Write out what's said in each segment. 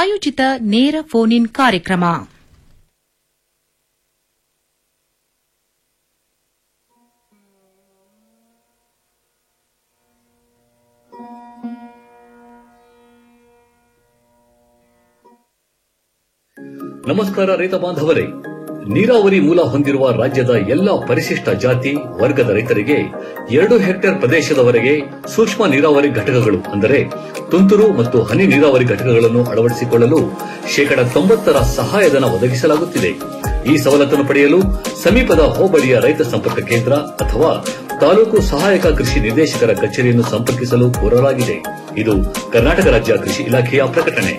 ಪ್ರಾಯೋಜಿತ ನೇರ phone in ಕಾರ್ಯಕ್ರಮ ನಮಸ್ಕಾರ ರೈತ ಬಾಂಧವರೇ ನೀರಾವರಿ ಮೂಲ ಹೊಂದಿರುವ ರಾಜ್ಯದ ಎಲ್ಲ ಪರಿಶಿಷ್ಟ ಜಾತಿ ವರ್ಗದ ರೈತರಿಗೆ ಎರಡು ಹೆಕ್ಟೇರ್ ಪ್ರದೇಶದವರೆಗೆ ಸೂಕ್ಷ್ಮ ನೀರಾವರಿ ಘಟಕಗಳು ಅಂದರೆ ತುಂತುರು ಮತ್ತು ಹನಿ ನೀರಾವರಿ ಘಟಕಗಳನ್ನು ಅಳವಡಿಸಿಕೊಳ್ಳಲು ಶೇಕಡ ತೊಂಬತ್ತರ ಸಹಾಯಧನ ಒದಗಿಸಲಾಗುತ್ತಿದೆ ಈ ಸವಲತ್ತನ್ನು ಪಡೆಯಲು ಸಮೀಪದ ಹೋಬಳಿಯ ರೈತ ಸಂಪರ್ಕ ಕೇಂದ್ರ ಅಥವಾ ತಾಲೂಕು ಸಹಾಯಕ ಕೃಷಿ ನಿರ್ದೇಶಕರ ಕಚೇರಿಯನ್ನು ಸಂಪರ್ಕಿಸಲು ಕೋರಲಾಗಿದೆ ಇದು ಕರ್ನಾಟಕ ರಾಜ್ಯ ಕೃಷಿ ಇಲಾಖೆಯ ಪ್ರಕಟಣೆ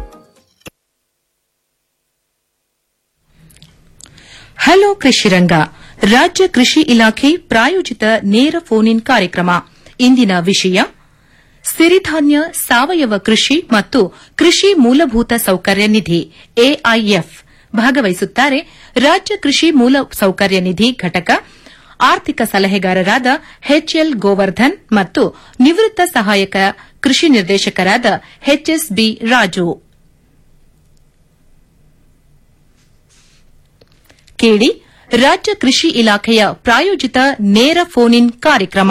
ಹಲೋ ಕೃಷಿರಂಗ ರಾಜ್ಯ ಕೃಷಿ ಇಲಾಖೆ ಪ್ರಾಯೋಜಿತ ನೇರ ಫೋನ್ ಇನ್ ಕಾರ್ಯಕ್ರಮ ಇಂದಿನ ವಿಷಯ ಸಿರಿಧಾನ್ಯ ಸಾವಯವ ಕೃಷಿ ಮತ್ತು ಕೃಷಿ ಮೂಲಭೂತ ಸೌಕರ್ಯ ನಿಧಿ ಎಐಎಫ್ ಭಾಗವಹಿಸುತ್ತಾರೆ ರಾಜ್ಯ ಕೃಷಿ ಮೂಲ ಸೌಕರ್ಯ ನಿಧಿ ಘಟಕ ಆರ್ಥಿಕ ಸಲಹೆಗಾರರಾದ ಎಚ್ಎಲ್ ಗೋವರ್ಧನ್ ಮತ್ತು ನಿವೃತ್ತ ಸಹಾಯಕ ಕೃಷಿ ನಿರ್ದೇಶಕರಾದ ಎಚ್ಎಸ್ಬಿ ರಾಜು ಕೇಳಿ ರಾಜ್ಯ ಕೃಷಿ ಇಲಾಖೆಯ ಪ್ರಾಯೋಜಿತ ನೇರ ಫೋನ್ ಇನ್ ಕಾರ್ಯಕ್ರಮ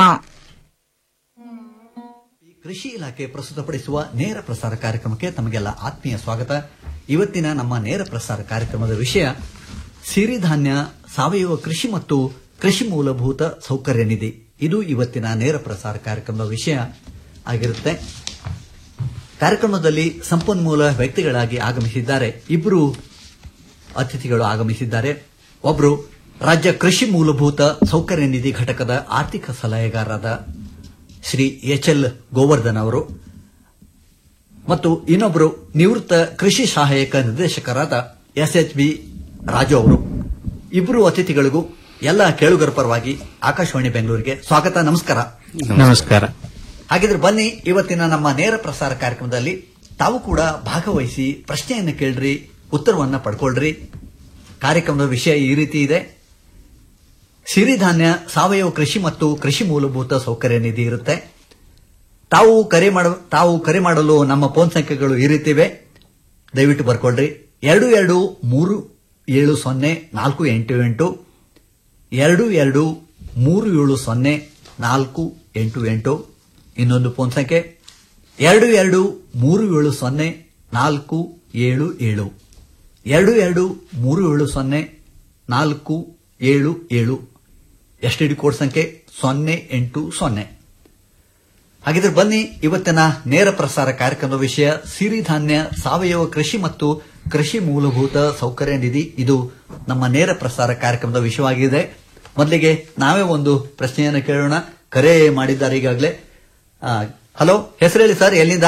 ಕೃಷಿ ಇಲಾಖೆ ಪ್ರಸ್ತುತಪಡಿಸುವ ನೇರ ಪ್ರಸಾರ ಕಾರ್ಯಕ್ರಮಕ್ಕೆ ತಮಗೆಲ್ಲ ಆತ್ಮೀಯ ಸ್ವಾಗತ ಇವತ್ತಿನ ನಮ್ಮ ನೇರ ಪ್ರಸಾರ ಕಾರ್ಯಕ್ರಮದ ವಿಷಯ ಸಿರಿಧಾನ್ಯ ಸಾವಯವ ಕೃಷಿ ಮತ್ತು ಕೃಷಿ ಮೂಲಭೂತ ಸೌಕರ್ಯ ನಿಧಿ ಇದು ಇವತ್ತಿನ ನೇರ ಪ್ರಸಾರ ಕಾರ್ಯಕ್ರಮದ ವಿಷಯ ಆಗಿರುತ್ತೆ ಕಾರ್ಯಕ್ರಮದಲ್ಲಿ ಸಂಪನ್ಮೂಲ ವ್ಯಕ್ತಿಗಳಾಗಿ ಆಗಮಿಸಿದ್ದಾರೆ ಇಬ್ಬರು ಅತಿಥಿಗಳು ಆಗಮಿಸಿದ್ದಾರೆ ಒಬ್ಬರು ರಾಜ್ಯ ಕೃಷಿ ಮೂಲಭೂತ ಸೌಕರ್ಯ ನಿಧಿ ಘಟಕದ ಆರ್ಥಿಕ ಸಲಹೆಗಾರರಾದ ಶ್ರೀ ಎಚ್ ಎಲ್ ಗೋವರ್ಧನ್ ಅವರು ಮತ್ತು ಇನ್ನೊಬ್ಬರು ನಿವೃತ್ತ ಕೃಷಿ ಸಹಾಯಕ ನಿರ್ದೇಶಕರಾದ ಎಸ್ ಎಚ್ ಬಿ ರಾಜು ಅವರು ಇಬ್ಬರು ಅತಿಥಿಗಳಿಗೂ ಎಲ್ಲ ಕೇಳುಗರ ಪರವಾಗಿ ಆಕಾಶವಾಣಿ ಬೆಂಗಳೂರಿಗೆ ಸ್ವಾಗತ ನಮಸ್ಕಾರ ನಮಸ್ಕಾರ ಹಾಗಿದ್ರೆ ಬನ್ನಿ ಇವತ್ತಿನ ನಮ್ಮ ನೇರ ಪ್ರಸಾರ ಕಾರ್ಯಕ್ರಮದಲ್ಲಿ ತಾವು ಕೂಡ ಭಾಗವಹಿಸಿ ಪ್ರಶ್ನೆಯನ್ನು ಕೇಳ್ರಿ ಉತ್ತರವನ್ನ ಪಡ್ಕೊಳ್ರಿ ಕಾರ್ಯಕ್ರಮದ ವಿಷಯ ಈ ರೀತಿ ಇದೆ ಸಿರಿಧಾನ್ಯ ಸಾವಯವ ಕೃಷಿ ಮತ್ತು ಕೃಷಿ ಮೂಲಭೂತ ಸೌಕರ್ಯ ನಿಧಿ ಇರುತ್ತೆ ತಾವು ಕರೆ ಮಾಡ ತಾವು ಕರೆ ಮಾಡಲು ನಮ್ಮ ಫೋನ್ ಸಂಖ್ಯೆಗಳು ಈ ರೀತಿ ಇವೆ ದಯವಿಟ್ಟು ಬರ್ಕೊಳ್ರಿ ಎರಡು ಎರಡು ಮೂರು ಏಳು ಸೊನ್ನೆ ನಾಲ್ಕು ಎಂಟು ಎಂಟು ಎರಡು ಎರಡು ಮೂರು ಏಳು ಸೊನ್ನೆ ನಾಲ್ಕು ಎಂಟು ಎಂಟು ಇನ್ನೊಂದು ಫೋನ್ ಸಂಖ್ಯೆ ಎರಡು ಎರಡು ಮೂರು ಏಳು ಸೊನ್ನೆ ನಾಲ್ಕು ಏಳು ಏಳು ಎರಡು ಎರಡು ಮೂರು ಏಳು ಸೊನ್ನೆ ನಾಲ್ಕು ಏಳು ಏಳು ಎಸ್ ಟಿ ಡಿ ಕೋಡ್ ಸಂಖ್ಯೆ ಸೊನ್ನೆ ಎಂಟು ಸೊನ್ನೆ ಹಾಗಿದ್ರೆ ಬನ್ನಿ ಇವತ್ತಿನ ನೇರ ಪ್ರಸಾರ ಕಾರ್ಯಕ್ರಮದ ವಿಷಯ ಸಿರಿಧಾನ್ಯ ಸಾವಯವ ಕೃಷಿ ಮತ್ತು ಕೃಷಿ ಮೂಲಭೂತ ಸೌಕರ್ಯ ನಿಧಿ ಇದು ನಮ್ಮ ನೇರ ಪ್ರಸಾರ ಕಾರ್ಯಕ್ರಮದ ವಿಷಯವಾಗಿದೆ ಮೊದಲಿಗೆ ನಾವೇ ಒಂದು ಪ್ರಶ್ನೆಯನ್ನು ಕೇಳೋಣ ಕರೆ ಮಾಡಿದ್ದಾರೆ ಈಗಾಗಲೇ ಹಲೋ ಹೆಸರು ಹೇಳಿ ಸರ್ ಎಲ್ಲಿಂದ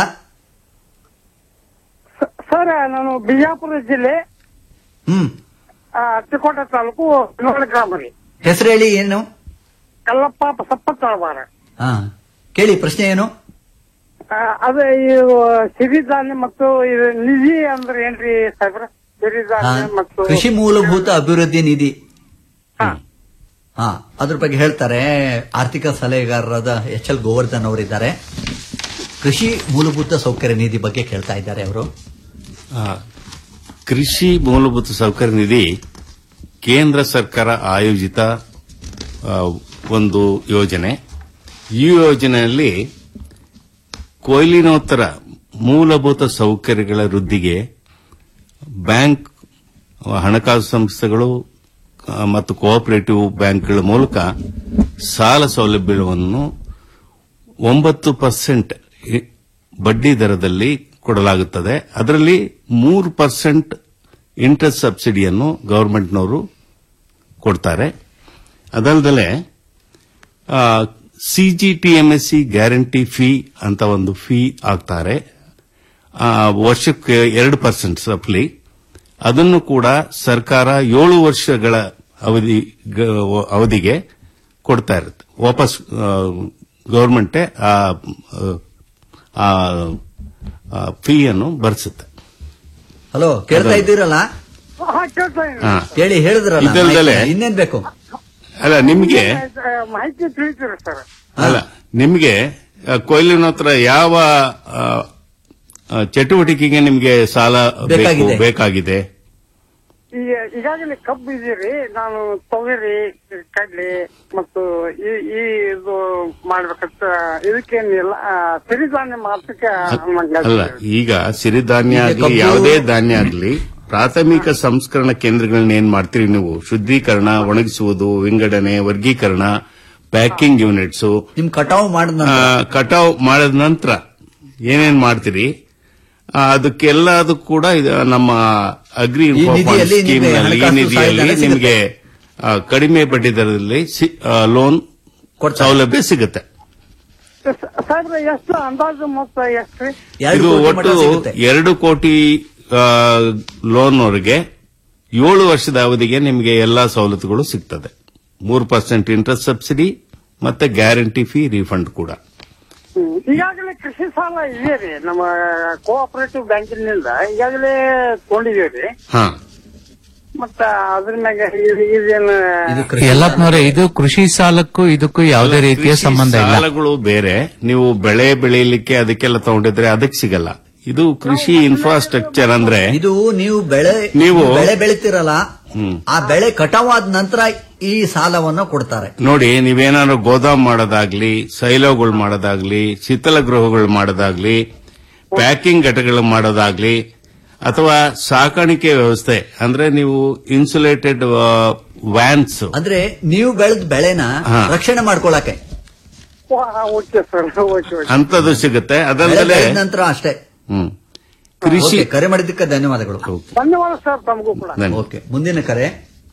ಸರ್ ನಾನು ಬಿಜಾಪುರ ಜಿಲ್ಲೆ ಹ್ಮ್ ಆ, ಅತ್ತಿಕೋಟೆ ತಾಲೂಕು ಬಿನೋಳ ಗ್ರಾಮ ರೀ ಹೆಸರು ಹೇಳಿ ಏನು ಕಲ್ಲಪ್ಪ ಬಸಪ್ಪ ತಳವಾರ ಹಾ ಕೇಳಿ ಪ್ರಶ್ನೆ ಏನು ಆ, ಅದೇ ಇದು ಸಿರಿಧಾನ್ಯ ಮತ್ತು ಇದು ನಿಧಿ ಅಂದ್ರೆ ಏನ್ರಿ ಸಾಹೇಬ್ರ ಹಾ, ಸಿರಿಧಾನ್ಯ ಮತ್ತು ಕೃಷಿ ಮೂಲಭೂತ ಅಭಿವೃದ್ಧಿ ನಿಧಿ ಹಾ. ಹಾ ಅದ್ರ ಬಗ್ಗೆ ಹೇಳ್ತಾರೆ ಆರ್ಥಿಕ ಸಲಹೆಗಾರರಾದ ಎಚ್ ಎಲ್ ಗೋವರ್ಧನ್ ಅವರಿದ್ದಾರೆ ಕೃಷಿ ಮೂಲಭೂತ ಸೌಕರ್ಯ ನಿಧಿ ಬಗ್ಗೆ ಕೇಳ್ತಾ ಇದ್ದಾರೆ ಅವರು ಆ, ಕೃಷಿ ಮೂಲಭೂತ ಸೌಕರ್ಯ ನಿಧಿ ಕೇಂದ್ರ ಸರ್ಕಾರ ಆಯೋಜಿತ ಆ, ಒಂದು ಯೋಜನೆ ಈ ಯೋಜನೆಯಲ್ಲಿ ಕೊಯ್ಲಿನೋತ್ತರ ಮೂಲಭೂತ ಸೌಕರ್ಯಗಳ ವೃದ್ಧಿಗೆ ಬ್ಯಾಂಕ್ ಹಣಕಾಸು ಸಂಸ್ಥೆಗಳು ಆ, ಮತ್ತು ಕೋಆಪರೇಟಿವ್ ಬ್ಯಾಂಕ್ಗಳ ಮೂಲಕ ಸಾಲ ಸೌಲಭ್ಯವನ್ನು ಒಂಬತ್ತು ಪರ್ಸೆಂಟ್ ಬಡ್ಡಿ ದರದಲ್ಲಿ ಕೊಡಲಾಗುತ್ತದೆ ಅದರಲ್ಲಿ ಮೂರು ಪರ್ಸೆಂಟ್ ಇಂಟ್ರೆಸ್ಟ್ ಸಬ್ಸಿಡಿಯನ್ನು ಗವರ್ಮೆಂಟ್ನವರು ಕೊಡ್ತಾರೆ ಅದಲ್ಲದೆ ಸಿಜಿಟಿಎಂಎಸ್ಸಿ ಗ್ಯಾರಂಟಿ ಫೀ ಅಂತ ಒಂದು ಫೀ ಹಾಕ್ತಾರೆ ಆ, ವರ್ಷಕ್ಕೆ ಎರಡು ಪರ್ಸೆಂಟ್ ಸಪ್ಲಿ ಅದನ್ನು ಕೂಡ ಸರ್ಕಾರ ಏಳು ವರ್ಷಗಳ ಅವಧಿ ಗ- ಅವಧಿಗೆ ಕೊಡ್ತಾ ಇರುತ್ತೆ ವಾಪಸ್ ಗವರ್ಮೆಂಟೇ ಆ ಆ ಫೀಯನ್ನು ಭರಿಸುತ್ತೆ ಹಲೋ ಕೇಳ್ತಾ ಇದ್ದೀರಲ್ಲ ಹಾ, ಕೇಳ್ತಾ ಇದ್ದೀನಿ. ಹಾ. ಕೇಳಿ ಹೇಳಿದ್ರಲ್ಲ ಇದಲ್ದಲೆ- ಮಾಹಿತಿ. ಇನ್ನೇನ್ ಬೇಕು ಅಲ್ಲ ನಿಮಗೆ ಆ, ಮಾಹಿತಿ ತಿಳಿತೀರಿ ಸರ್ ಅಲ್ಲ ನಿಮಗೆ ಕೊಯ್ಲಿನ ಹತ್ರ ಯಾವ ಆ, ಆ, ಚಟುವಟಿಕೆಗೆ ನಿಮ್ಗೆ ಸಾಲ ಬೇಕು ಬೇಕಾಗಿದೆ. ಬೇಕಾಗಿದೆ ಈಗ ಈಗಾಗಲೇ ಕಬ್ಬು ಇದೀರಿ ನಾನು ತೊಗರಿ ಕಡ್ಲಿ ಮತ್ತು ಈ ಈ ಇದು ಮಾಡ್ಬೇಕಂತ ಇದಕ್ಕೇನಿಲ್ಲ ಆ, ಸಿರಿಧಾನ್ಯ ಮಾತ್ರಕ್ಕೆ ಅಲ್ಲ ಈಗ ಸಿರಿಧಾನ್ಯ ಈಗ ಆಗ್ಲಿ ಕಬ್ಬು- ಯಾವುದೇ ಧಾನ್ಯ ಆಗ್ಲಿ ಪ್ರಾಥಮಿಕ ಸಂಸ್ಕರಣ ಕೇಂದ್ರಗಳನ್ನ ಏನ್ ಮಾಡ್ತೀರಿ ನೀವು ಶುದ್ಧೀಕರಣ ಒಣಗಿಸುವುದು ವಿಂಗಡಣೆ ವರ್ಗೀಕರಣ ಪ್ಯಾಕಿಂಗ್ ಯೂನಿಟ್ಸ್ ನಿಮ್ ಕಟಾವು ಮಾಡಿದ ನಂತರ ಕಟಾವ್ ಮಾಡಿದ ನಂತರ ಏನೇನ್ ಮಾಡ್ತೀರಿ ಆ, ಅದಕ್ಕೆಲ್ಲದು ಕೂಡ ಇದು ನಮ್ಮ ಅಗ್ರಿ ಈ ನಿಧಿಯಲ್ಲಿ ಸ್ಕೀಮ್ ನಿಮಗೆ ನಲ್ಲಿ ಈ ಹಣಕಾಸು ನಿಧಿಯಲ್ಲಿ ಸಹಾಯಧನ ಸಿಗುತ್ತೆ. ನಿಮಗೆ ಆ, ಕಡಿಮೆ ಬಡ್ಡಿ ದರದಲ್ಲಿ ಲೋನ್ ಕೊಡ್ತಾರೆ. ಸೌಲಭ್ಯ ಸಿಗುತ್ತೆ ಸಾಹೇಬ್ರೆ ಎಷ್ಟು ಅಂದಾಜು ಮೊತ್ತ ಎಷ್ಟು ಎರಡು ಇದು ಕೋಟಿ ಮಟ್ಟ ಒಟ್ಟು ಸಿಗುತ್ತೆ ಎರಡು ಕೋಟಿ ಲೋನ್ ವರೆಗೆ ಏಳು ವರ್ಷದ ಅವಧಿಗೆ ನಿಮಗೆ ಎಲ್ಲಾ ಸವಲತ್ತುಗಳು ಸಿಗ್ತದೆ ಮೂರು ಪರ್ಸೆಂಟ್ ಇಂಟ್ರೆಸ್ಟ್ ಸಬ್ಸಿಡಿ ಮತ್ತೆ ಗ್ಯಾರಂಟಿ ಫೀ ರೀಫಂಡ್ ಕೂಡ ಹ್ಮ್. ಈಗಾಗಲೇ ಕೃಷಿ ಸಾಲ ಇದೆ ರೀ ನಮ್ಮ ಕೋಆಪರೇಟಿವ್ ಬ್ಯಾಂಕಿನಿಂದ ಈಗಾಗಲೇ ಕೊಂಡಿದೀವಿ ಹಾ ಮತ್ತ ಅದ್ರ ಮ್ಯಾಗ ಇದ್- ಇದೇನು ಇದು ಕೃಷಿ ಯಲ್ಲಪ್ಪನವರೇ ಇದು ಕೃಷಿ ಸಾಲಕ್ಕೂ ಇದಕ್ಕೂ ಯಾವುದೇ ರೀತಿಯ ಕೃಷಿ ಸಂಬಂಧ ಇಲ್ಲ ಸಾಲಗಳು ಬೇರೆ ನೀವು ಬೆಳೆ ಬೆಳೆಯಲಿಕ್ಕೆ ಅದಕ್ಕೆಲ್ಲ ತಗೊಂಡಿದ್ರೆ ಅದಕ್ಕೆ ಸಿಗಲ್ಲ ಇದು ಕೃಷಿ ಇನ್ಫ್ರಾಸ್ಟ್ರಕ್ಚರ್ ಅಂದ್ರೆ ಇದು ನೀವು ಬೆಳೆ ನೀವು- ಬೆಳೆ ಬೆಳಿತೀರಲ್ಲ ಹ್ಮ್. ಆ ಬೆಳೆ ಕಟಾವಾದ ನಂತರ ಈ ಸಾಲವನ್ನ ಕೊಡ್ತಾರೆ ನೋಡಿ ನೀವೇನಾದ್ರು ಗೋದಾಮ್ ಮಾಡೋದಾಗ್ಲಿ ಸೈಲೋಗಳು ಮಾಡೋದಾಗ್ಲಿ ಶೀತಲ ಗೃಹಗಳು ಮಾಡೋದಾಗ್ಲಿ ಪ್ಯಾಕಿಂಗ್ ಘಟಕಗಳು ಮಾಡೋದಾಗ್ಲಿ ಅಥವಾ ಸಾಕಾಣಿಕೆ ವ್ಯವಸ್ಥೆ ಅಂದ್ರೆ ನೀವು ಇನ್ಸುಲೇಟೆಡ್ ವ್ಯಾನ್ಸ್ ಅಂದ್ರೆ ನೀವು ಬೆಳೆದ ಬೆಳೆನ ಹಾ. ರಕ್ಷಣೆ ಮಾಡ್ಕೊಳಕ್ಕೆ ಓಕೆ ಸರ್ ಓಕೆ ಓಕೆ ಅಂತದ್ದು ಸಿಗುತ್ತೆ ಬೆಳೆ ಅದಲ್ಲದೆ ಬೆಳೆದ ನಂತರ ಅಷ್ಟೇ ಹ್ಮ್ ಕೃಷಿ ಓಕೆ, ಕರೆ ಮಾಡಿದ್ದಕ್ಕೆ ಧನ್ಯವಾದಗಳು ಧನ್ಯವಾದ ಸರ್ ತಮಗೂ ಕೂಡ ಧನ್ಯ- ಓಕೆ ಮುಂದಿನ ಕರೆ